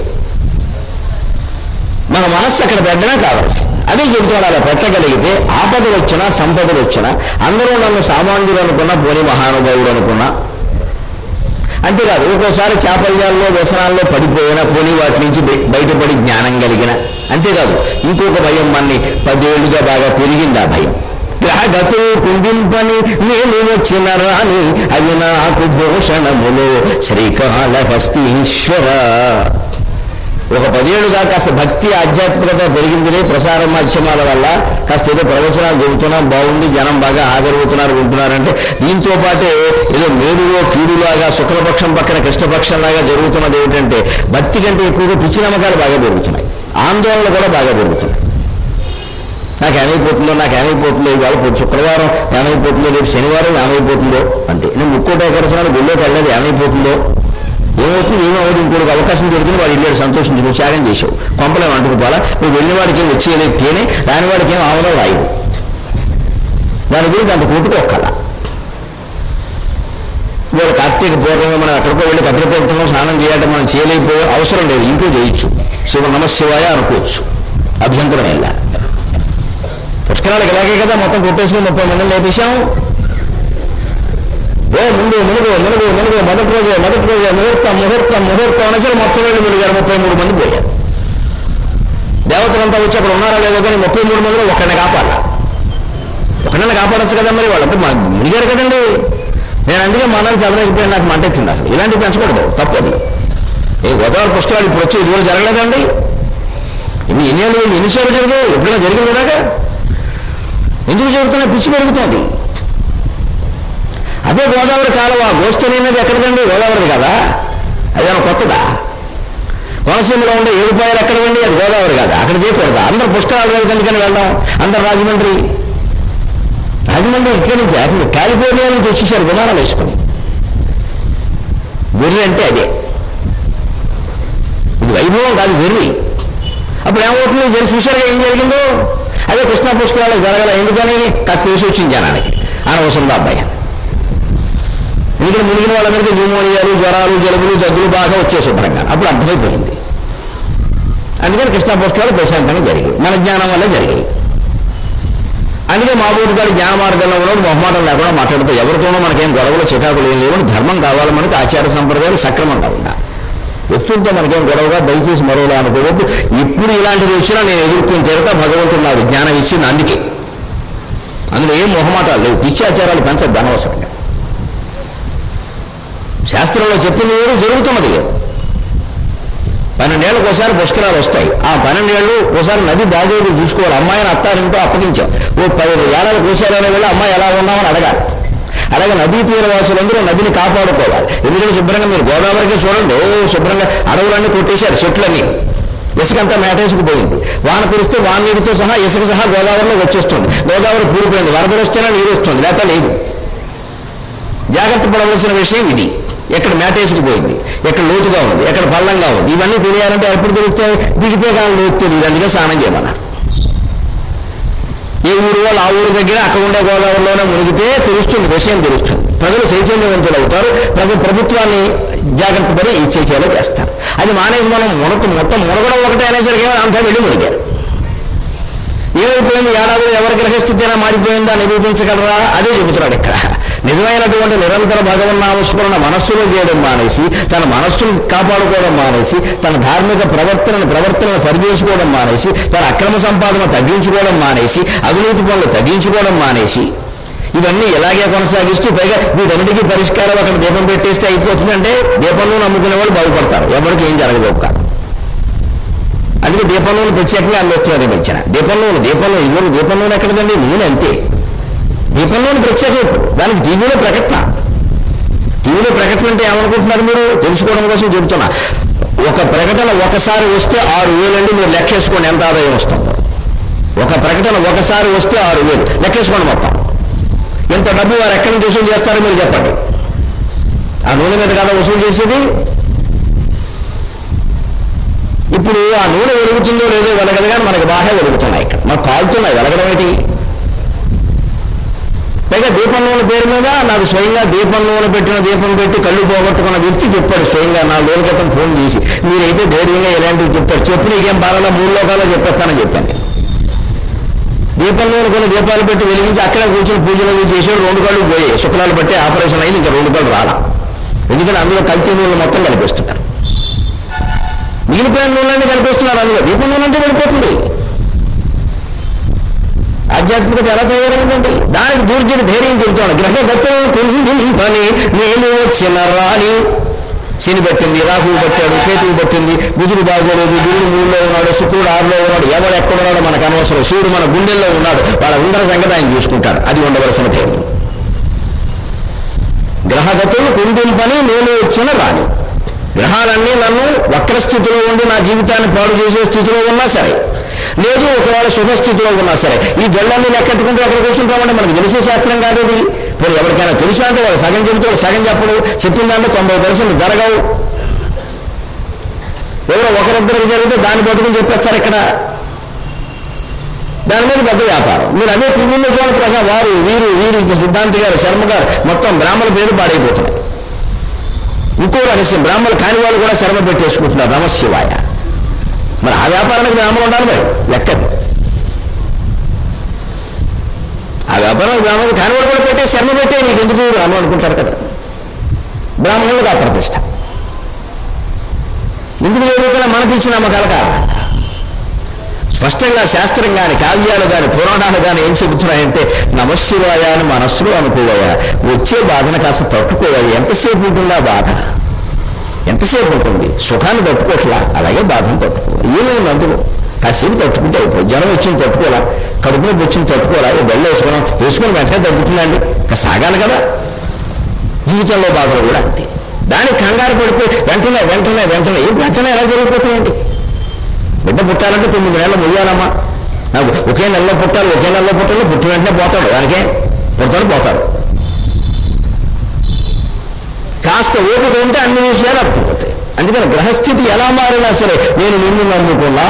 మన మనస్సు అక్కడ పెట్టడమే కావాల్సింది అదే చెబుతున్నాడు అలా పెట్టగలిగితే ఆపదలు వచ్చినా సంపదలు వచ్చినా అందరూ నన్ను సామాన్యుడు అనుకున్నా పోనీ మహానుభావుడు అనుకున్నా అంతేకాదు ఒక్కోసారి చేపల్యాల్లో వ్యసనాల్లో పడిపోయినా పోనీ వాటి నుంచి బయ- బయటపడి జ్ఞానం కలిగిన అంతేకాదు ఇంకొక భయం మన్ని పదేళ్లుగా బాగా పెరిగింది ఆ భయం గ్రహగతు కుందింపని నేను వచ్చిన రాని అవి నాకు భూషణములు శ్రీకాళహస్తీశ్వర ఒక పదేళ్లుగా కాస్త భక్తి ఆధ్యాత్మికత పెరిగిందిలే ప్రసార మాధ్యమాల వల్ల కాస్త ఏదో ప్రవచనాలు చెబుతున్నాం బాగుంది జనం బాగా ఆదరవుతున్నారు వింటున్నారంటే దీంతో పాటే ఏదో మేలులో కీడులాగా శుక్లపక్షం పక్కన కృష్ణపక్షంలాగా జరుగుతున్నది ఏమిటంటే భక్తి కంటే ఎక్కువగా పిచ్చి నమ్మకాలు బాగా పెరుగుతున్నాయి ఆందోళనలు కూడా బాగా పెరుగుతున్నాయి నాకు ఏమైపోతుందో నాకు ఏమైపోతుందో ఇవాళ పొద్దు శుక్రవారం ఏమైపోతుందో రేపు శనివారం ఏమైపోతుందో అంటే నేను ముక్కోట ఎకరసనాలు గుళ్ళోకి వెళ్ళలేదు ఏమైపోతుందో ఏమవుతుంది ఏమవుతుంది ఇంకోటికి అవకాశం దొరికింది వాడు ఇల్లు సంతోషించి నువ్వు త్యాగం చేసావు కొంపలేం అంటుకు పోలా నువ్వు వెళ్ళిన వాడికి ఏం వచ్చేయలేదు తేనే రాని వాడికి ఏం ఆమదం రాయవు దాని గురించి అంత కొట్టుకోక్కల ఇవాళ కార్తీక పూర్ణిమ మనం ఎక్కడికో వెళ్ళి కపిలతీర్థంలో స్నానం చేయాలంటే మనం చేయలేకపోయే అవసరం లేదు ఇంట్లో చేయొచ్చు శివ నమశివాయ అనుకోవచ్చు అభ్యంతరం వెళ్ళా పుష్కరాలకు ఇలాగే కదా మొత్తం కొట్టేసుకుని ముప్పై మందిని లేపేశాం ఓ ముందు మునుగు మునుగు మునుగు మొదటి రోజే మొదటి రోజే ముహూర్తం ముహూర్తం ముహూర్తం అనేసరి మొత్తం వెళ్ళి మునిగారు ముప్పై మూడు మంది పోయారు దేవతలంతా వచ్చి అక్కడ ఉన్నారా లేదో కానీ ముప్పై మూడు మందిలో ఒకరిని కాపాడాల ఒకరిని కాపాడచ్చు కదా మరి వాళ్ళంతా మా- మునిగారు కదండి నేను అందుకే మనం చదవలేకపోయాను నాకు మంట వచ్చింది అసలు ఇలాంటివి పెంచకూడదు తప్పది ఏ గోదావరి పుష్కరాలు ఇప్పుడు వచ్చి ఇదివరకు జరగలేదండి ఇన్ని ఎన్ని ఏళ్ళు ఎన్నిసార్లు జరగదు ఎప్పుడైనా జరిగింది ఇలాగా ఎందుకు జరుగుతున్నా పిచ్చి పెరుగుతోంది అదే గోదావరి కాలువ గోస్తని అనేది ఎక్కడదండి గోదావరి కదా అదేమో కొత్తదా కోనసీమలో ఉండే ఏడుపాయలు ఎక్కడదండి అది గోదావరి కదా అక్కడ చేయకూడదా అందరు పుష్కరాలు ఎందుకని వెళ్దాం అందరు రాజమండ్రి రాజమండ్రి ఇక్కడి నుంచి అటు కాలిఫోర్నియా నుంచి వచ్చేసారు విమానాలు వేసుకుని గుర్రె అంటే అదే అది వైభవం కాదు వెర్రి అప్పుడు ఏమవుతుంది జనం చూశారుగా ఏం జరిగిందో అదే కృష్ణా పుష్కరాలు జరగల ఎందుకని కాస్త తెలిసి వచ్చింది జనానికి అనవసరం అబ్బాయి అని. ఎందుకంటే మునిగిన వాళ్ళందరికీ న్యూమోనియాలు జ్వరాలు జలుబులు జగ్గులు బాగా వచ్చే శుభ్రంగా అప్పుడు అర్థమైపోయింది అందుకని కృష్ణా పుష్కరాలు ప్రశాంతంగా జరిగాయి మన జ్ఞానం వల్ల జరిగాయి అందుకే మా ఊరి గారి జ్ఞాన మార్గంలో ఉన్నప్పుడు మొహమాటం లేకుండా మాట్లాడితే ఎవరితోనో మనకేం గొడవలు చికాకులు ఏం లేవు ధర్మం కావాలి మనకి ఆచార సంప్రదాయాలు సక్రమంగా ఉండాలి వ్యక్తులతో మనకేం గొడవగా దయచేసి మరోలా అనుకోవద్దు ఇప్పుడు ఇలాంటిది వచ్చినా నేను ఎదుర్కొని తిరగతా భగవంతుడు నాకు జ్ఞానం ఇచ్చింది అందుకే అందులో ఏం మొహమాటాలు లేవు పిచ్చాచారాలు పెంచద్దు అనవసరంగా శాస్త్రంలో చెప్పింది వేరు జరుగుతున్నది వేరు పన్నెండేళ్ళకి ఒకసారి పుష్కరాలు వస్తాయి ఆ పన్నెండేళ్ళు ఒకసారి నది బాగోదు చూసుకోవాలి అమ్మాయిని అత్తారింటో అప్పగించాం ఓ పది ఏళ్ళకి కూర్చోాలనే వెళ్ళి అమ్మాయి ఎలా ఉన్నామని అడగాలి అలాగే నదీ తీర వాసులందరూ నదిని కాపాడుకోవాలి ఎందుకంటే శుభ్రంగా మీరు గోదావరికి చూడండి ఓ శుభ్రంగా అడవులన్నీ కొట్టేశారు చెట్లన్నీ ఇసుకంతా మేటేసుకుపోయింది వాన కురిస్తే వాన నీటితో సహా ఇసుక సహా గోదావరిలోకి వచ్చేస్తుంది గోదావరి పూడిపోయింది వరదలు వస్తేనే నీరు వస్తుంది లేకపోతే లేదు జాగ్రత్త పడవలసిన విషయం ఇది ఎక్కడ మేటేసుకుపోయింది ఎక్కడ లోతుగా ఉంది ఎక్కడ పల్లంగా ఉంది ఇవన్నీ తెలియాలంటే ఎప్పుడు తెలుస్తాయి దిగితే కానీ లోతు తెలియదు అందుకే స్నానం చేయమన్నారు ఏ ఊరు వాళ్ళు ఆ ఊరు దగ్గర అక్కడ ఉండే గోదావరిలోనే మునిగితే తెలుస్తుంది విషయం తెలుస్తుంది ప్రజలు చైతన్యవంతులు అవుతారు ప్రజలు ప్రభుత్వాన్ని జాగ్రత్త పడి ఇచ్చే చేయాలో చేస్తారు అది మానేసి మనం మునత మొత్తం మునగడం ఒకటే అనేసరికి ఏమో అంతా వెళ్ళి మునిగారు ఏమైపోయింది ఏడాదిలో ఎవరి గ్రహస్థితైనా మారిపోయిందా నిరూపించగలరా అదే చెబుతున్నాడు ఇక్కడ నిజమైనటువంటి నిరంతర భగవన్నామస్మరణ మనస్సులో చేయడం మానేసి తన మనస్సును కాపాడుకోవడం మానేసి తన ధార్మిక ప్రవర్తనను ప్రవర్తనను సరిచేసుకోవడం మానేసి తన అక్రమ సంపాదన తగ్గించుకోవడం మానేసి అవినీతి పనులు తగ్గించుకోవడం మానేసి ఇవన్నీ ఇలాగే కొనసాగిస్తూ పైగా వీటన్నిటికీ పరిష్కారం అక్కడ దీపం పెట్టేస్తే అయిపోతుందంటే దీపంలో నమ్ముకునే వాళ్ళు బాగుపడతారు ఎవరికి ఏం జరగదు కాదు అందుకే దీపంలో ప్రత్యేకంగా అమ్మేస్తున్నారు ఈ మధ్యన దీపంలో దీపంలో ఇవ్వరు దీపంలో ఎక్కడదండి నూనె అంతే దీపంలోని ప్రత్యేకం ఇప్పుడు దానికి టీవీలో ప్రకటన టీవీలో ప్రకటన అంటే ఏమనుకుంటున్నారు మీరు తెలుసుకోవడం కోసం చెబుతున్నా ఒక ప్రకటన ఒకసారి వస్తే ఆరు వేలండి మీరు లెక్కేసుకోండి ఎంత ఆదాయం వస్తుందో ఒక ప్రకటన ఒకసారి వస్తే ఆరు వేలు లెక్కేసుకోండి మొత్తం ఎంత డబ్బు వారు ఎక్కడి నుంచి వసూలు చేస్తారో మీరు చెప్పండి ఆ నూనె మీద కదా వసూలు చేసేది ఇప్పుడు ఆ నూనె వెలుగుతుందో లేదో వెలగదు కానీ మనకి బాగా వెలుగుతున్నాయి ఇక్కడ మనకు కాలుతున్నాయి వెలగడం ఏంటి పైగా దీపం నూనె పేరు మీద నాకు స్వయంగా దీపం నూనె పెట్టిన దీపం పెట్టి కళ్ళు పోగొట్టుకున్న వ్యక్తి చెప్పాడు స్వయంగా నాలుగు రోజుల క్రితం ఫోన్ చేసి మీరైతే ధైర్యంగా ఇలాంటివి చెప్తారు చెప్పు నీకేం బాగా మూడు లోకాల్లో చెప్పేస్తానని చెప్పాను దీపం నూనె కొన్ని దీపాలు పెట్టి వెలిగించి అక్కడ కూర్చొని పూజలు అవి చేసాడు రెండు కళ్ళు పోయాయి శుక్రాలు బట్టి ఆపరేషన్ అయింది ఇంకా రెండు కళ్ళు రాలా ఎందుకంటే అందులో కల్తీ నూనె మొత్తం కలిపిస్తున్నారు మిగిలిపోయిన నూనెలన్నీ కలిపేస్తున్నారు అందులో దీపం నూనె అంటే వెళ్ళిపోతుంది ఆధ్యాత్మికత ఎలా తయారైందండి దానికి దూర్జని ధైర్యం చెబుతాను గ్రహగతం పని నేను వచ్చిన రాని శని పట్టింది రాహువు పట్టాడు కేతువు పట్టింది బుధుడు బాగోలేదు గురుడు మూడులో ఉన్నాడు శుక్రుడు ఆరులో ఉన్నాడు ఎవడు ఎక్కడ ఉన్నాడో మనకు అనవసరం సూర్యుడు మన గుండెల్లో ఉన్నాడు వాళ్ళ అందరి సంగతి ఆయన చూసుకుంటాడు అది ఉండవలసిన ధైర్యం గ్రహగతులు కుందింపని నేను వచ్చిన రాని గ్రహాలన్నీ నన్ను వక్రస్థితిలో ఉండి నా జీవితాన్ని పాడు చేసే స్థితిలో ఉన్నా సరే లేదు ఒకవేళ శుభస్థితిలో ఉన్నా సరే ఈ గళ్ళన్నీ లెక్కెట్టుకుంటూ అక్కడ కూర్చుంటామంటే మనకు తెలిసే శాస్త్రం కాదు ఇది ఇప్పుడు ఎవరికైనా తెలుసా అంటే వాళ్ళు సగం చెబుతాడు సగం చెప్పడు చెప్పిన దాంట్లో తొంభై పర్సెంట్ జరగవు ఎవరో ఒకరిద్దరికి జరిగితే దాన్ని పట్టుకుని చెప్పేస్తారు ఇక్కడ దాని మీద పెద్ద వ్యాపారం మీరు అదే టీవీలో చూడండి ప్రకారం వారు వీరు వీరు ఇంక సిద్ధాంతి గారు శర్మ గారు మొత్తం బ్రాహ్మణ పేరు పాడైపోతున్నాయి ఇంకో రహస్యం బ్రాహ్మణులు కాని వాళ్ళు కూడా శర్మ పెట్టేసుకుంటున్నారు నమశివాయ మరి ఆ వ్యాపారానికి బ్రాహ్మణులు ఉండాలి మరి లెక్కది ఆ వ్యాపారానికి బ్రాహ్మణులు కాని వాళ్ళు కూడా పెట్టే శర్మ పెట్టే నీకు ఎందుకు బ్రాహ్మణులు అనుకుంటారు కదా బ్రాహ్మణులకు ఆ ప్రతిష్ట ఎందుకు వేరుకల మనకి ఇచ్చిన నమ్మకాల కారణంగా స్పష్టంగా శాస్త్రం కానీ కావ్యాలు కానీ పురాణాలు కానీ ఏం చెబుతున్నాయంటే నమశివాయ అని మనస్సులో అనుకోవయా వచ్చే బాధను కాస్త తట్టుకోవా ఎంతసేపు ఉంటుందా బాధ ఎంతసేపు ఉంటుంది సుఖాన్ని తట్టుకోవట్లా అలాగే బాధను తట్టుకోవాలి ఏమైంది అందులో కాసేపు తట్టుకుంటే అయిపోయి జ్వరం వచ్చింది తట్టుకోవాలా కడుపు నొప్పి వచ్చింది తట్టుకోవాలా ఏ బెల్ల వేసుకున్నాం వేసుకుని వెంటనే తగ్గుతుందండి ఇంకా సాగాలి కదా జీవితంలో బాధలు కూడా అంతే దానికి కంగారు పడిపోయి వెంటనే వెంటనే వెంటనే ఏ వెంటనే ఎలా జరిగిపోతాయండి బిడ్డ పుట్టాలంటే తొమ్మిది నెలలు మొయ్యాలమ్మా నాకు ఒకే నెలలో పుట్టాలి ఒకే నెలలో పుట్టాలి పుట్టిన వెంటనే పోతాడు దానికే పుడతాడు పోతాడు కాస్త ఓపిక ఉంటే అన్ని విషయాలు అర్థమైపోతాయి అందుకని గ్రహస్థితి ఎలా మారినా సరే నేను నిన్ను నమ్ముకున్నా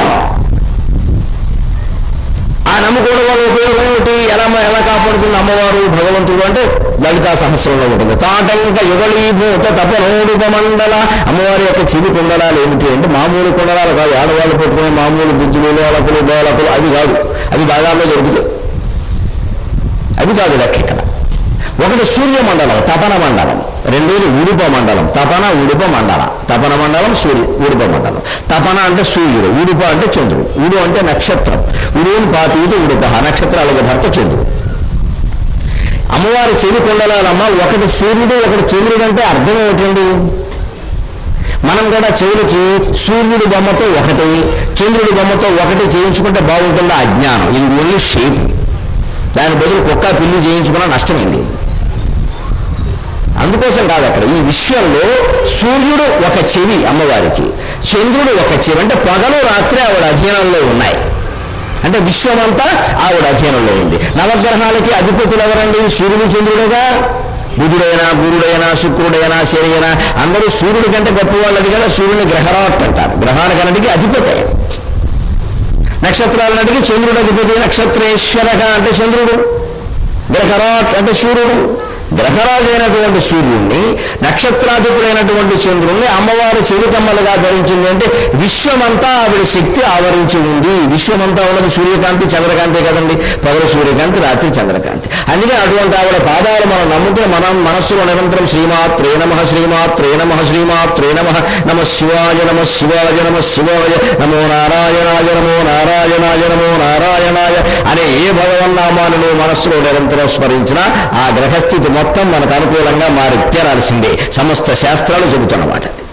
ఆ నమ్ముకోవడం వల్ల ఉపయోగం ఏమిటి ఎలా ఎలా కాపాడుతుంది అమ్మవారు భగవంతుడు అంటే లలితా సహస్రంలో ఉంటుంది తాటంక యుగళీభూత తపనోడుపమండల అమ్మవారి యొక్క చెవి కుండలాలు ఏమిటి అంటే మామూలు కుండలాలు కాదు ఆడవాళ్ళు పెట్టుకునే మామూలు బుద్ధులు లోలకులు బోలకులు అవి కాదు అవి బాగాల్లో దొరుకుతాయి అవి కాదు లెక్క ఇక్కడ ఒకటి సూర్య మండలం తపన మండలం రెండోది ఉడుప మండలం తపన ఉడుప మండల తపన మండలం సూర్య ఉడుప మండలం తపన అంటే సూర్యుడు ఉడుప అంటే చంద్రుడు ఉడు అంటే నక్షత్రం ఉడుని పాతీది ఉడుప నక్షత్రాలకు భర్త చంద్రుడు అమ్మవారి చెవి కొండలాలమ్మ ఒకటి సూర్యుడు ఒకటి చంద్రుడు అంటే అర్థం ఏమిటండి మనం కూడా చెవులకి సూర్యుడి బొమ్మతో ఒకటి చంద్రుడి బొమ్మతో ఒకటి చేయించుకుంటే బాగుంటుందా అజ్ఞానం ఇది ఓన్లీ షేప్ దాని బదులు కుక్క పిల్లి చేయించుకున్నా నష్టమేం లేదు అందుకోసం కాదు అక్కడ ఈ విశ్వంలో సూర్యుడు ఒక చెవి అమ్మవారికి చంద్రుడు ఒక చెవి అంటే పగలు రాత్రి ఆవిడ అధీనంలో ఉన్నాయి అంటే విశ్వమంతా ఆవిడ అధీనంలో ఉంది నవగ్రహాలకి అధిపతులు ఎవరండి సూర్యుడు చంద్రుడుగా బుధుడైనా గురుడైనా శుక్రుడైనా శని అయినా అందరూ సూర్యుడి కంటే గొప్పవాళ్ళది కదా సూర్యుని గ్రహరాట్ అంటారు గ్రహానికన్నిటికీ అధిపతి ఆయన నక్షత్రాలన్నిటికీ చంద్రుడు అధిపతి నక్షత్రేశ్వరక అంటే చంద్రుడు గ్రహరాట్ అంటే సూర్యుడు గ్రహరాజు అయినటువంటి సూర్యుడిని నక్షత్రాధిపుడైనటువంటి చంద్రుణ్ణి అమ్మవారు చెవికమ్మలుగా ధరించింది అంటే విశ్వమంతా ఆవిడ శక్తి ఆవరించి ఉంది విశ్వమంతా ఉన్నది సూర్యకాంతి చంద్రకాంతి కదండి పగలు సూర్యకాంతి రాత్రి చంద్రకాంతి అందుకే అటువంటి ఆవిడ పాదాలు మనం నమ్మితే మనం మనస్సులో నిరంతరం శ్రీమాత్రే నమ శ్రీమాత్రే నమ శ్రీమాత్రే నమ నమ శివాయ నమ శివాయ నమ శివాయ నమో నారాయణాయ నమో నారాయణాయ నమో నారాయణాయ అనే ఏ భగవన్నామాలను మనస్సులో నిరంతరం స్మరించినా ఆ గ్రహస్థితి మొత్తం మనకు అనుకూలంగా మారి తీరాల్సిందే సమస్త శాస్త్రాలు చెబుతున్నమాట అది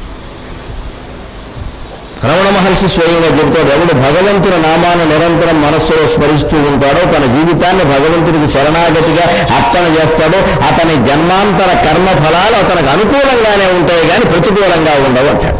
రమణ మహర్షి స్వయంగా చెబుతాడు ఎవడు భగవంతుని నామాన్ని నిరంతరం మనస్సులో స్మరిస్తూ ఉంటాడో తన జీవితాన్ని భగవంతుడికి శరణాగతిగా అర్పణ చేస్తాడో అతని జన్మాంతర కర్మ ఫలాలు అతనికి అనుకూలంగానే ఉంటాయి కానీ ప్రతికూలంగా ఉండవు అంటాడు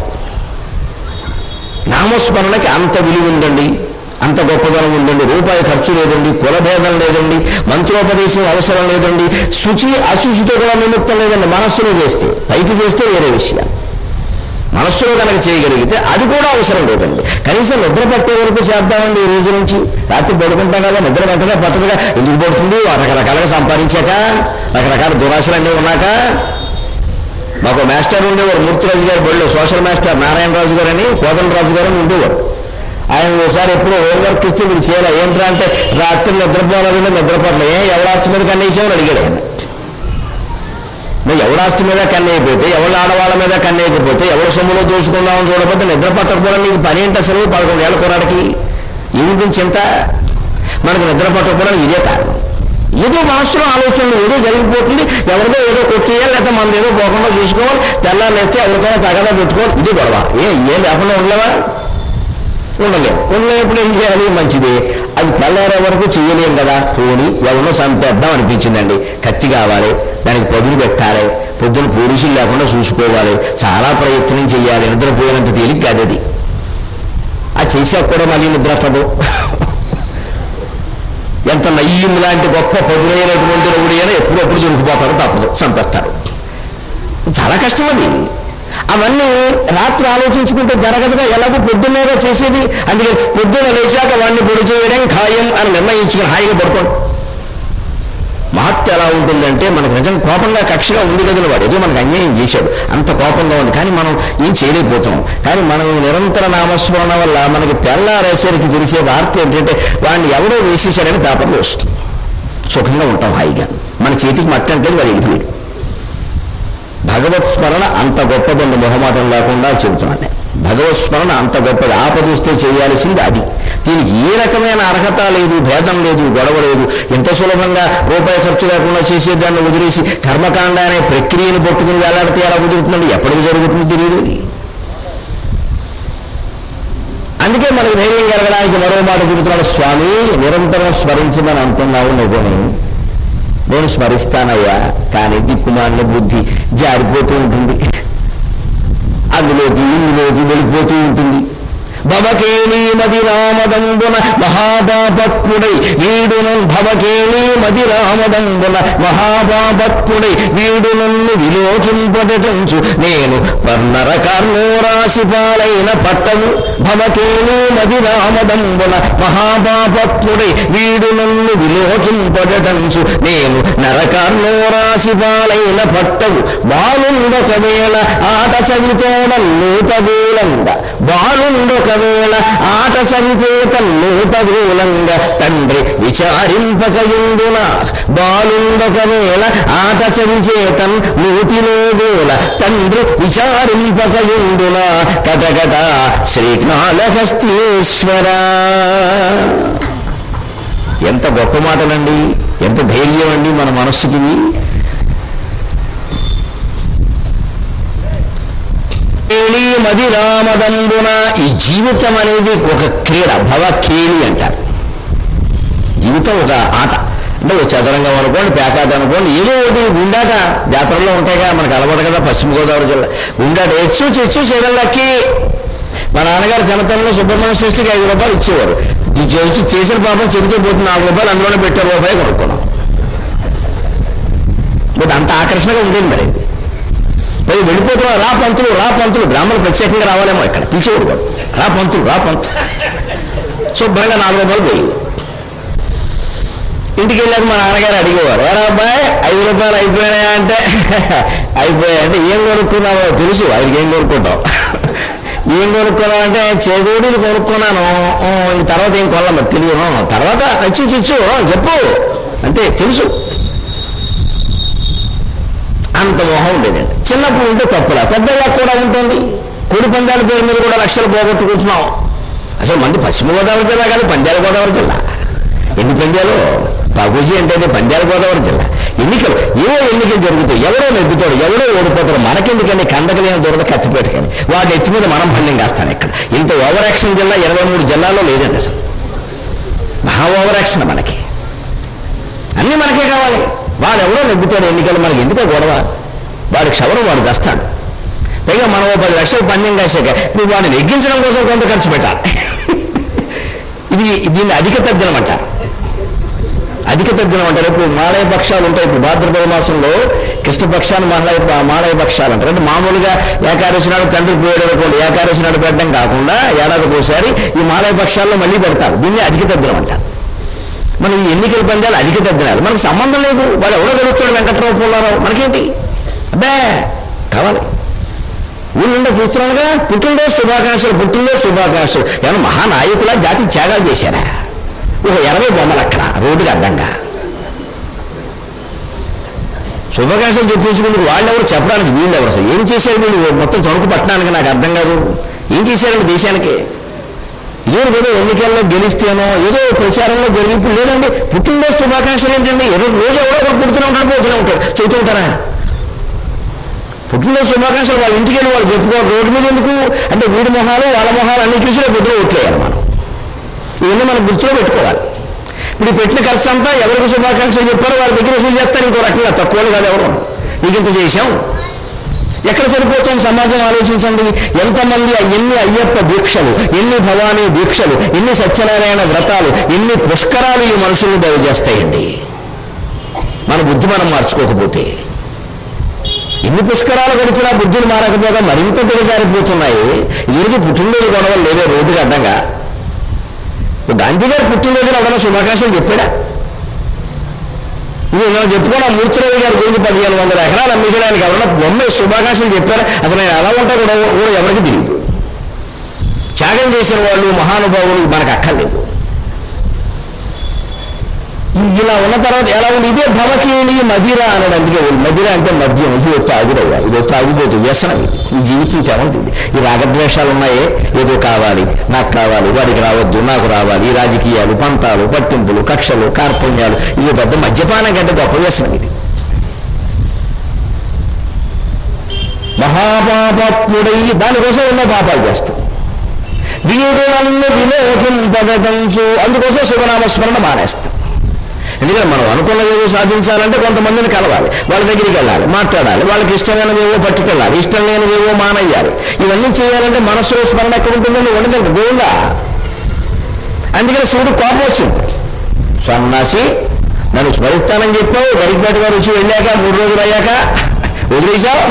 నామస్మరణకి అంత విలువ ఉందండి అంత గొప్పదనం ఉందండి రూపాయి ఖర్చు లేదండి కులభేదం లేదండి మంత్రోపదేశం అవసరం లేదండి శుచి అశుచితో కూడా నిమిత్తం లేదండి మనస్సులో చేస్తే పైకి చేస్తే వేరే విషయం మనస్సులో కనుక చేయగలిగితే అది కూడా అవసరం లేదండి కనీసం నిద్ర పట్టే వరకు చేద్దామండి ఈ రోజు నుంచి రాత్రి పడుకుంటాం కదా నిద్ర పట్టగా పట్టదుగా ఎందుకు పడుతుంది రకరకాలుగా సంపాదించాక రకరకాల దురాశలన్నీ ఉన్నాక మాకు మాస్టర్ ఉండేవారు మూర్తిరాజు గారి బడిలో సోషల్ మాస్టర్ నారాయణరాజు గారు అని కోదండరాజు గారు అని ఉండేవారు ఆయన ఒకసారి ఎప్పుడో హోంవర్క్ ఇస్తే మీరు చేయాలి ఏంట్రా అంటే రాత్రి నిద్రపోవాలని నిద్రపోవట్లే ఏ ఎవడాస్తి మీద కన్నేసామని అడిగాడు ఆయన మరి ఎవడాస్తి మీద కన్నేయకపోతే ఎవరి ఆడవాళ్ళ మీద కన్నేయకపోతే ఎవరి సొమ్ములో దోచుకుందామని చూడకపోతే నిద్ర పట్టకపోవడం నీకు పని ఏంటి అసలు పదకొండు ఏళ్ళ కురాడికి ఏమిటి చింత మనకు నిద్ర పట్టకపోవడం ఇదే కారణం ఏదో మనస్సులో ఆలోచనలు ఏదో జరిగిపోతుంది ఎవరిదో ఏదో కొట్టేయాలి లేకపోతే మనది ఏదో పోకుండా చూసుకోవాలి తెల్లారు లేస్తే ఎవరికైనా తగదా పెట్టుకోవాలి ఇది గొడవ ఏ ఏం లేకుండా ఉండలేవా ఉండలేం ఉండలేనప్పుడు ఏం చేయాలి మంచిది అది తెల్లారే వరకు చేయలేం కదా పోని ఎవరినో చంపేద్దాం అనిపించిందండి కత్తి కావాలి దానికి పదులు పెట్టాలి పొద్దున పోలీసులు లేకుండా చూసుకోవాలి చాలా ప్రయత్నం చేయాలి నిద్రపోయినంత తేలిక కాదు అది ఆ చేశాక కూడా మళ్ళీ నిద్ర వస్తదు ఎంత నయ్యం లాంటి గొప్ప పదులైనటువంటి రౌడీ అయినా ఎప్పుడెప్పుడు దొరికిపోతారో తప్పదు చంపేస్తారు చాలా కష్టం అది అవన్నీ రాత్రి ఆలోచించుకుంటే జరగదుగా ఎలాగో పొద్దున్నేగా చేసేది అందుకే పొద్దున్న లేచాక వాడిని పొడి చేయడం ఖాయం అని నిర్ణయించుకుని హాయిగా పడుకోండి మహత్య ఎలా ఉంటుందంటే మనకు నిజం కోపంగా కక్షగా ఉంది కదా వాడు ఏదో మనకు అన్యాయం చేశాడు అంత కోపంగా ఉంది కానీ మనం ఏం చేయలేకపోతున్నాం కానీ మనం నిరంతర నామస్మరణ వల్ల మనకి తెల్లారేసరికి తెలిసే వార్త ఏంటంటే వాడిని ఎవడో వేసేసాడని పేపర్లో వస్తుంది సుఖంగా ఉంటాం హాయిగా మన చేతికి మట్టి అంటే వాడు వెళ్ళిపోయాడు భగవత్ స్మరణ అంత గొప్పదండి మొహమాటం లేకుండా చెబుతున్నాను భగవత్ స్మరణ అంత గొప్పది ఆపదొస్తే చేయాల్సింది అది దీనికి ఏ రకమైన అర్హత లేదు భేదం లేదు గొడవ లేదు ఎంత సులభంగా రూపాయి ఖర్చు లేకుండా చేసేదాన్ని వదిలేసి కర్మకాండ అనే ప్రక్రియను పట్టుకుని వేలాడితే ఎలా కుదురుతుందండి ఎప్పటికి జరుగుతుందో తెలియదు ఇది. అందుకే మనకు ధైర్యం కలగడానికి మరో మాట చెబుతున్నాడు స్వామి నిరంతరం స్మరించమని అంటున్నావు నిజమే నేను స్మరిస్తానయ్యా కానీ దిక్కుమాలిన బుద్ధి జారిపోతూ ఉంటుంది అందులోకి ఇందులోకి వెళ్ళిపోతూ ఉంటుంది భవకేళీ మది రామదంబున మహాపాపత్ముడై వీడును భవకేళీ మది రామదంబున మహాపాపత్ముడై వీడు నన్ను విలోకింపటంచు నేను వర్ణర కర్ణోరాశి పాలైన పట్టము భవకేళీ మది రామదంబున మహాపాపత్ముడై వీడు నన్ను విలోకింపటంచు నేను నరకర్ణోరాశి పాలైన పట్టవు బాలుండొకవేళ ఆట చవితోడల్లు తగూలంగ బాలుండొకవేళ ఆట చవితేతల్లు తగూలంగ తండ్రి విచారింపకయుండున బాలుండొకవేళ ఆట చవిచేతన్ నూతిలో గోల తండ్రి విచారింపకయుండున కటకట శ్రీకాళహస్తీశ్వర ఎంత గొప్ప మాటలండి ఎంత ధైర్యం అండి మన మనస్సుకి ఇవి. కేళి మది రామదంబున ఈ జీవితం అనేది ఒక క్రీడ భవ కేళి అంటారు జీవితం ఒక ఆట అంటే ఒక చదరంగం అనుకోండి పేకాట అనుకోండి ఏదో ఒకటి గుండాట జాతరలో ఉంటాయిగా మనకు అలవాటు కదా పశ్చిమ గోదావరి జిల్లా గుండాట హెచ్చు చెచ్చు చేయడంలకి మా నాన్నగారు జనతనంలో సుబ్రహ్మణ్య శ్రేష్ఠికి ఐదు రూపాయలు ఇచ్చేవారు ఈ చేసి చేసిన పాపం చెబితే పోతుంది నాలుగు రూపాయలు అందులోనే పెట్టే రూపాయి కొనుక్కున్నాం బట్ అంత ఆకర్షణగా ఉండేది మరి ఇది మరి వెళ్ళిపోతున్నా రా పంతులు రా పంతులు బ్రాహ్మణులు ప్రత్యేకంగా రావాలేమో ఇక్కడ పిలిచేవాడు వాడు. రా పంతులు రా పంతులు శుభ్రంగా నాలుగు రూపాయలు పోయి ఇంటికి వెళ్ళాక మా నాన్నగారు అడిగేవారు ఎరా అబ్బాయి ఐదు రూపాయలు అయిపోయినాయా అంటే అయిపోయాయి అంటే ఏం కొనుక్కున్నావో తెలుసు ఆయనకి ఏం కొనుక్కుంటావు ఏం కొనుక్కున్నావు అంటే చేదోడిది కొనుక్కున్నాను ఊ, ఇంక తర్వాత ఏం కొనలే మరి తెలియదు తర్వాత ఇచ్చు చిచ్చు చెప్పు అంతే తెలుసు అంత మొహం ఉండేదండి చిన్నప్పుడు ఉంటే తప్పులా పెద్దగా కూడా ఉంటుంది కోడి పందాల పేరు మీద కూడా లక్షలు పోగొట్టుకుంటున్నాం అసలు మంది పశ్చిమ గోదావరి జిల్లా కాదు పంజాల గోదావరి జిల్లా ఎన్ని పంద్యాలు బాబూజీ అంటే పంజాల గోదావరి జిల్లా ఎన్నికలు ఏవో ఎన్నికలు జరుగుతాయి ఎవరో నెగ్గుతాడు ఎవరో ఓడిపోతాడు మనకెందుకని కందకలేని దూరద కత్తిపేటకని వాడి ఎత్తి మీద మనం భండం కాస్తాను ఇక్కడ ఇంత ఓవర్ యాక్షన్ జిల్లా ఇరవై మూడు జిల్లాలో లేదండి అసలు మహా ఓవర్ యాక్షన్ మనకి అన్నీ మనకే కావాలి వాడు ఎవడో నెగ్గుతాడు ఎన్నికలు మనకి ఎందుకో గొడవ వాడి క్షవరం వాడు చేస్తాడు పైగా మనం ఓ పది లక్షలు పందెం కాసాక నువ్వు వాడిని నెగ్గించడం కోసం కొంత ఖర్చు పెట్టాలి ఇది దీన్ని అధిక తగ్గినం అంటారు అధిక తగ్గినం అంటారు ఇప్పుడు మాలయ పక్షాలు ఉంటాయి ఇప్పుడు భాద్రపద మాసంలో కృష్ణపక్షాన్ని మాలయ మాలయ పక్షాలు అంటారు అంటే మామూలుగా ఏకాదశి నాడు తండ్రి పోయాడు అనుకోండి ఏకాదశి నాడు పెట్టడం కాకుండా ఏడాదికి ఒకసారి ఈ మాలయ పక్షాల్లో మళ్ళీ పెడతారు దీన్ని అధిక తగ్గినం అంటారు మనం ఈ ఎన్నికల పందాలు అధిక తగ్గినారు మనకు సంబంధం లేదు వాడు ఎవడో గెలుస్తాడు వెంకట్రావు పుల్లారావు మనకేంటి అబ్బే కావాలి ఊళ్ళో చూస్తున్నాడుగా పుట్టినరోజు శుభాకాంక్షలు పుట్టినరోజు శుభాకాంక్షలు ఏమన్నా మహానాయకులా జాతి త్యాగాలు చేశారా ఒక ఎనభై బొమ్మలు అక్కడ రోడ్డుకి అడ్డంగా శుభాకాంక్షలు చెప్పించుకుందుకు వాళ్ళెవరు చెప్పడానికి వీళ్ళెవరు అసలు ఏం చేశారు వీళ్ళు మొత్తం చణుకు పట్టడానికి నాకు అర్థం కాదు ఏం చేశారండి దేశానికి ఏదో ఏదో ఎన్నికల్లో గెలిస్తేనో ఏదో ప్రచారంలో జరిగింపు లేదండి పుట్టినరోజు శుభాకాంక్షలు ఏంటండి ఏదో రోజు ఎవరో ఒకరు పుడుతూనే ఉంటాడు పోతూనే ఉంటాడు చెబుతూ ఉంటారా పుట్టినరోజు శుభాకాంక్షలు వాళ్ళ ఇంటికి వెళ్ళి వాళ్ళు చెప్పుకోవాలి రోడ్డు మీద ఎందుకు అంటే వీడి మొహాలు వాళ్ళ మొహాలు అన్ని చూసి రేపు పొద్దున ఓట్లేయాలి మనం ఇవన్నీ మనం గుర్తులో పెట్టుకోవాలి ఇప్పుడు ఈ పెట్టిన ఖర్చు అంతా ఎవరికి శుభాకాంక్షలు చెప్పారో వాళ్ళ దగ్గర వసూలు చేస్తారు ఇంకో రకంగా తక్కువ కాదు ఎవరు నీకు ఇంత చేశాం ఎక్కడ సరిపోతుంది సమాజం ఆలోచించండి ఎంతమంది ఎన్ని అయ్యప్ప దీక్షలు ఎన్ని భవానీ దీక్షలు ఎన్ని సత్యనారాయణ వ్రతాలు ఎన్ని పుష్కరాలు ఈ మనుషుల్ని దయ చేస్తాయండి మన బుద్ధి మనం మార్చుకోకపోతే ఎన్ని పుష్కరాలు గడిచినా బుద్ధులు మారకపోగా మరింత దిగజారిపోతున్నాయి ఈరోజు పుట్టినరోజు గొడవలు లేదే రోడ్డుకి అడ్డంగా గాంధీ గారు పుట్టినరోజున ఎవరైనా శుభాకాంక్షలు చెప్పాడా ఇది నేను చెప్పుకున్న మూర్తిరావు గారి గురించి పదిహేను వందల ఎకరాలు అమ్మించడానికి ఎవరైనా బొమ్మ శుభాకాంక్షలు చెప్పారా అసలు నేను ఎలా ఉంటా కూడా కూడా ఎవరికి తెలియదు త్యాగం చేసిన వాళ్ళు మహానుభావులు మనకు అక్కర్లేదు ఇలా ఉన్న తర్వాత ఎలా ఉంది ఇదే భవకేళి మదిర అన్నాడు అందుకే మదిర అంటే మద్యం ఇది తాగుడయ్యా ఇది తాగుబోతు వ్యసనం ఇది ఈ జీవితం తెమంటుంది ఈ రాగద్వేషాలు ఉన్నాయే ఏదో కావాలి నాకు కావాలి వాడికి రావద్దు నాకు రావాలి ఈ రాజకీయాలు పంతాలు పట్టింపులు కక్షలు కార్పుణ్యాలు ఇది పెద్ద మద్యపానం కంటే గొప్ప వ్యసనం ఇది మహాపాపాత్ముడై దానికోసం ఎన్నో పాపాలు చేస్తాం వీడు నన్ను విలోకింపగటంచు అందుకోసం శివనామస్మరణ మానేస్తాం ఎందుకంటే మనం అనుకున్నది ఏదో సాధించాలంటే కొంతమందిని కలవాలి వాళ్ళ దగ్గరికి వెళ్ళాలి మాట్లాడాలి వాళ్ళకి ఇష్టమైనవి ఏవో పట్టుకెళ్ళాలి ఇష్టం లేనివి ఏవో మానేయాలి ఇవన్నీ చేయాలంటే మనసులో స్మరణ ఎక్కడ ఉంటుందని ఉండదండి గోవిందా అందుకని శివుడు కోపం వచ్చింది సన్నాసి నన్ను స్మరిస్తానని చెప్పావు గరికపేట గారు వచ్చి వెళ్ళాక మూడు రోజులు అయ్యాక వదిలేశావు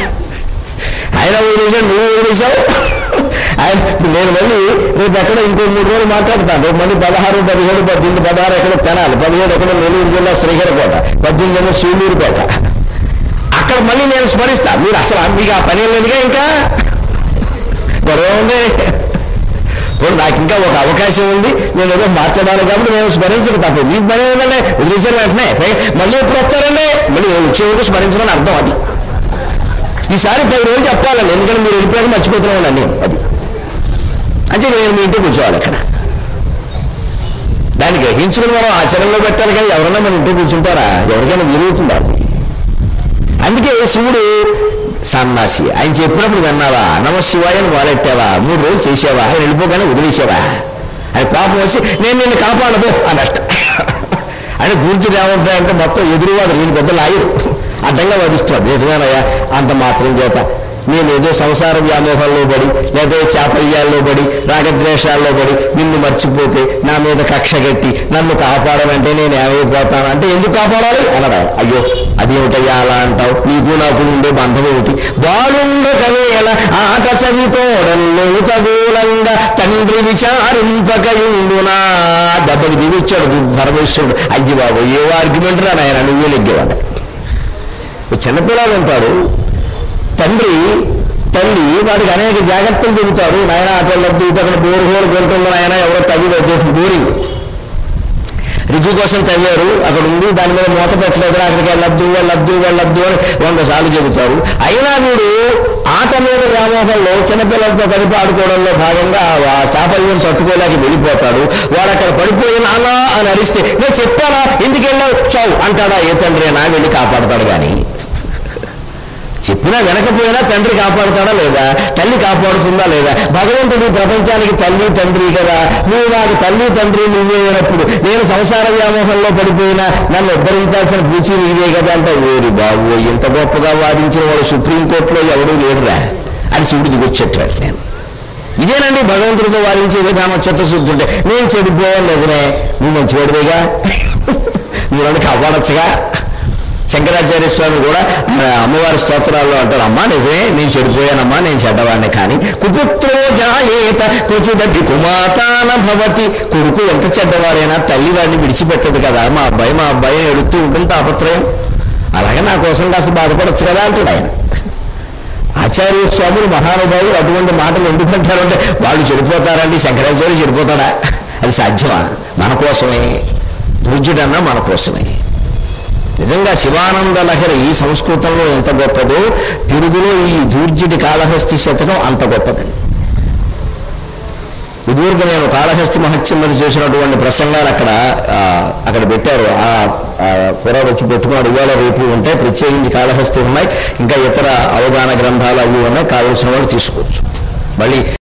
ఆయన వదిలేశాడు నువ్వు వదిలేశావు ఆయన నేను మళ్ళీ రేపు ఎక్కడ ఇంకో మూడు రోజులు మాట్లాడతాను రేపు మళ్ళీ పదహారు పదిహేడు పద్దెనిమిది పదహారు ఎక్కడ తెనాలి పదిహేడు ఎక్కడ నెల్లూరు జిల్లా శ్రీహరికోట పద్దెనిమిది ఏమో సూళ్ళూరుకోట అక్కడ మళ్ళీ నేను స్మరిస్తా మీరు అసలు మీకు ఆ పని లేదుగా ఇంకా గొడవ ఉంది ఇప్పుడు నాకు ఇంకా ఒక అవకాశం ఉంది నేను ఏదో మాట్లాడాలి కాబట్టి నేను స్మరించక తప్ప మీ పని ఏంటంటే వదిలేసారు వెంటనే పైగా మళ్ళీ ఎప్పుడు వస్తారండి మళ్ళీ నేను వచ్చే వరకు స్మరించడం అర్థం అది ఈసారి పది రోజులు చెప్పాలండి ఎందుకంటే మీరు వెళ్ళిపోయాక మర్చిపోతున్నాను అన్నీ అది అంటే నేను మీ ఇంటికి కూర్చోవాలి అక్కడ దాన్ని గ్రహించుకుని మనం ఆచరణలో పెట్టాలి కానీ ఎవరైనా మన ఇంటికి కూర్చుంటారా ఎవరికైనా విరుగుతుందా అది అందుకే శివుడు సన్నాసి ఆయన చెప్పినప్పుడు విన్నావా నమ శివాయని మొదలెట్టావా మూడు రోజులు చేసావా ఆయన వెళ్ళిపోగానే వదిలేసావా ఆయన కోపం వచ్చి నేను నిన్ను కాపాడబో అన్నట్ట అని కూర్చుని ఏమంటాయంటే మొత్తం ఎదురువాడు నేను పెద్ద లాయరు అడ్డంగా వధిస్తున్నాడు నిజమేనయ్యా అంత మాత్రం చేత నేను ఏదో సంసార వ్యామోహంలో పడి లేదా చాపల్యాల్లో పడి రాగద్వేషాల్లో పడి నిన్ను మర్చిపోతే నా మీద కక్ష కట్టి నన్ను కాపాడాలంటే నేను ఏమైపోతాను అంటే ఎందుకు కాపాడాలి అనడా అయ్యో అదేమిటయ్యా అలా అంటావు నీకు నాకు ఉండే బంధం ఏమిటి బాలుండకవేళ ఆట చవితోడన్ను తగూలంగా తండ్రి విచారింపకయుండునా దెబ్బకి దిగిచ్చాడు పరమేశ్వరుడు అయ్యి బాబు ఏ ఆర్గ్యుమెంట్ రా నాయన నువ్వే నెగ్గేవాడు చిన్నపిల్లలు ఉంటాడు తండ్రి తల్లి వాడికి అనేక జాగ్రత్తలు చెబుతాడు నాయన అటు వెళ్ళొద్దు ఇటు అక్కడ బోరు హోలు కొడుతుంది నాయన ఎవరో తవ్వి వచ్చేసి బోరింగ్ రిగ్గు కోసం తవ్వారు అక్కడ ఉండి దాని మీద మూత పెట్టలేదు అక్కడికి వెళ్ళొద్దు వెళ్ళొద్దు వెళ్ళొద్దు అని వంద సార్లు చెబుతారు అయినా వీడు ఆట మీద వ్యామోహంలో చిన్నపిల్లలతో కలిపి ఆడుకోవడంలో భాగంగా ఆ చాపల్యం తట్టుకోలేక వెళ్ళిపోతాడు వాడు అక్కడ పడిపోయి నానా అని అరిస్తే నేను చెప్పానా ఎందుకు వెళ్ళావు చావు అంటాడా ఏ తండ్రి అయినా వెళ్ళి కాపాడతాడు కానీ చెప్పినా వినకపోయినా తండ్రి కాపాడుతాడా లేదా తల్లి కాపాడుతుందా లేదా భగవంతుడు ప్రపంచానికి తల్లి తండ్రి కదా నువ్వు నాకు తల్లి తండ్రి నువ్వే అయినప్పుడు నేను సంసార వ్యామోహంలో పడిపోయినా నన్ను ఉద్ధరించాల్సిన పూచి నీవే కదా అంటే ఓరి బాబు ఇంత గొప్పగా వాదించిన వాడు సుప్రీంకోర్టులో ఎవడూ లేదురా అని శివుడు దిగొచ్చేటాడు నేను ఇదేనండి భగవంతుడితో వాదించే విధానం చిత్తశుద్ధి ఉంటే నేను చెడిపోయాను లేదనే నువ్వు మంచివాడివేగా నువ్వు నన్ను కాపాడొచ్చుగా శంకరాచార్య స్వామి కూడా ఆ, అమ్మవారి స్తోత్రాల్లో అంటారు అమ్మా నిజమే నేను చెడిపోయానమ్మా నేను చెడ్డవాడిని కానీ కుపుత్రో జాయేత క్వచిదపి కుమాతాన భవతి కొడుకు ఎంత చెడ్డవాడైనా తల్లి వాడిని విడిచిపెట్టదు కదా మా అబ్బాయి మా అబ్బాయి ఎడుతూ ఉంటుంది తాపత్రయం అలాగే నా కోసం కాస్త బాధపడచ్చు కదా అంటాడు ఆయన ఆచార్య స్వాములు మహానుభావులు అటువంటి మాటలు ఎందుకంటారంటే వాళ్ళు చెడిపోతారండి శంకరాచార్య చెడిపోతాడా అది సాధ్యమా మన కోసమే పూజ్యుడన్నా మన కోసమే నిజంగా శివానంద లహరి ఈ సంస్కృతంలో ఎంత గొప్పదో తెలుగులో ఈ దూర్జిటి కాళహస్తి శతకం అంత గొప్పదండి ఇదివరకు నేను కాళహస్తి మహత్యం మీద చేసినటువంటి ప్రసంగాలు అక్కడ ఆ, అక్కడ పెట్టారు ఆ ఆ కుర్రాడు వచ్చి పెట్టుకున్నాడు ఇవాళ రేపు ఉంటాయి ప్రత్యేకించి కాళహస్తి ఉన్నాయి ఇంకా ఇతర అవగాహన గ్రంథాలు అవి ఉన్నాయి కావలసిన వాళ్ళు తీసుకోవచ్చు మళ్ళీ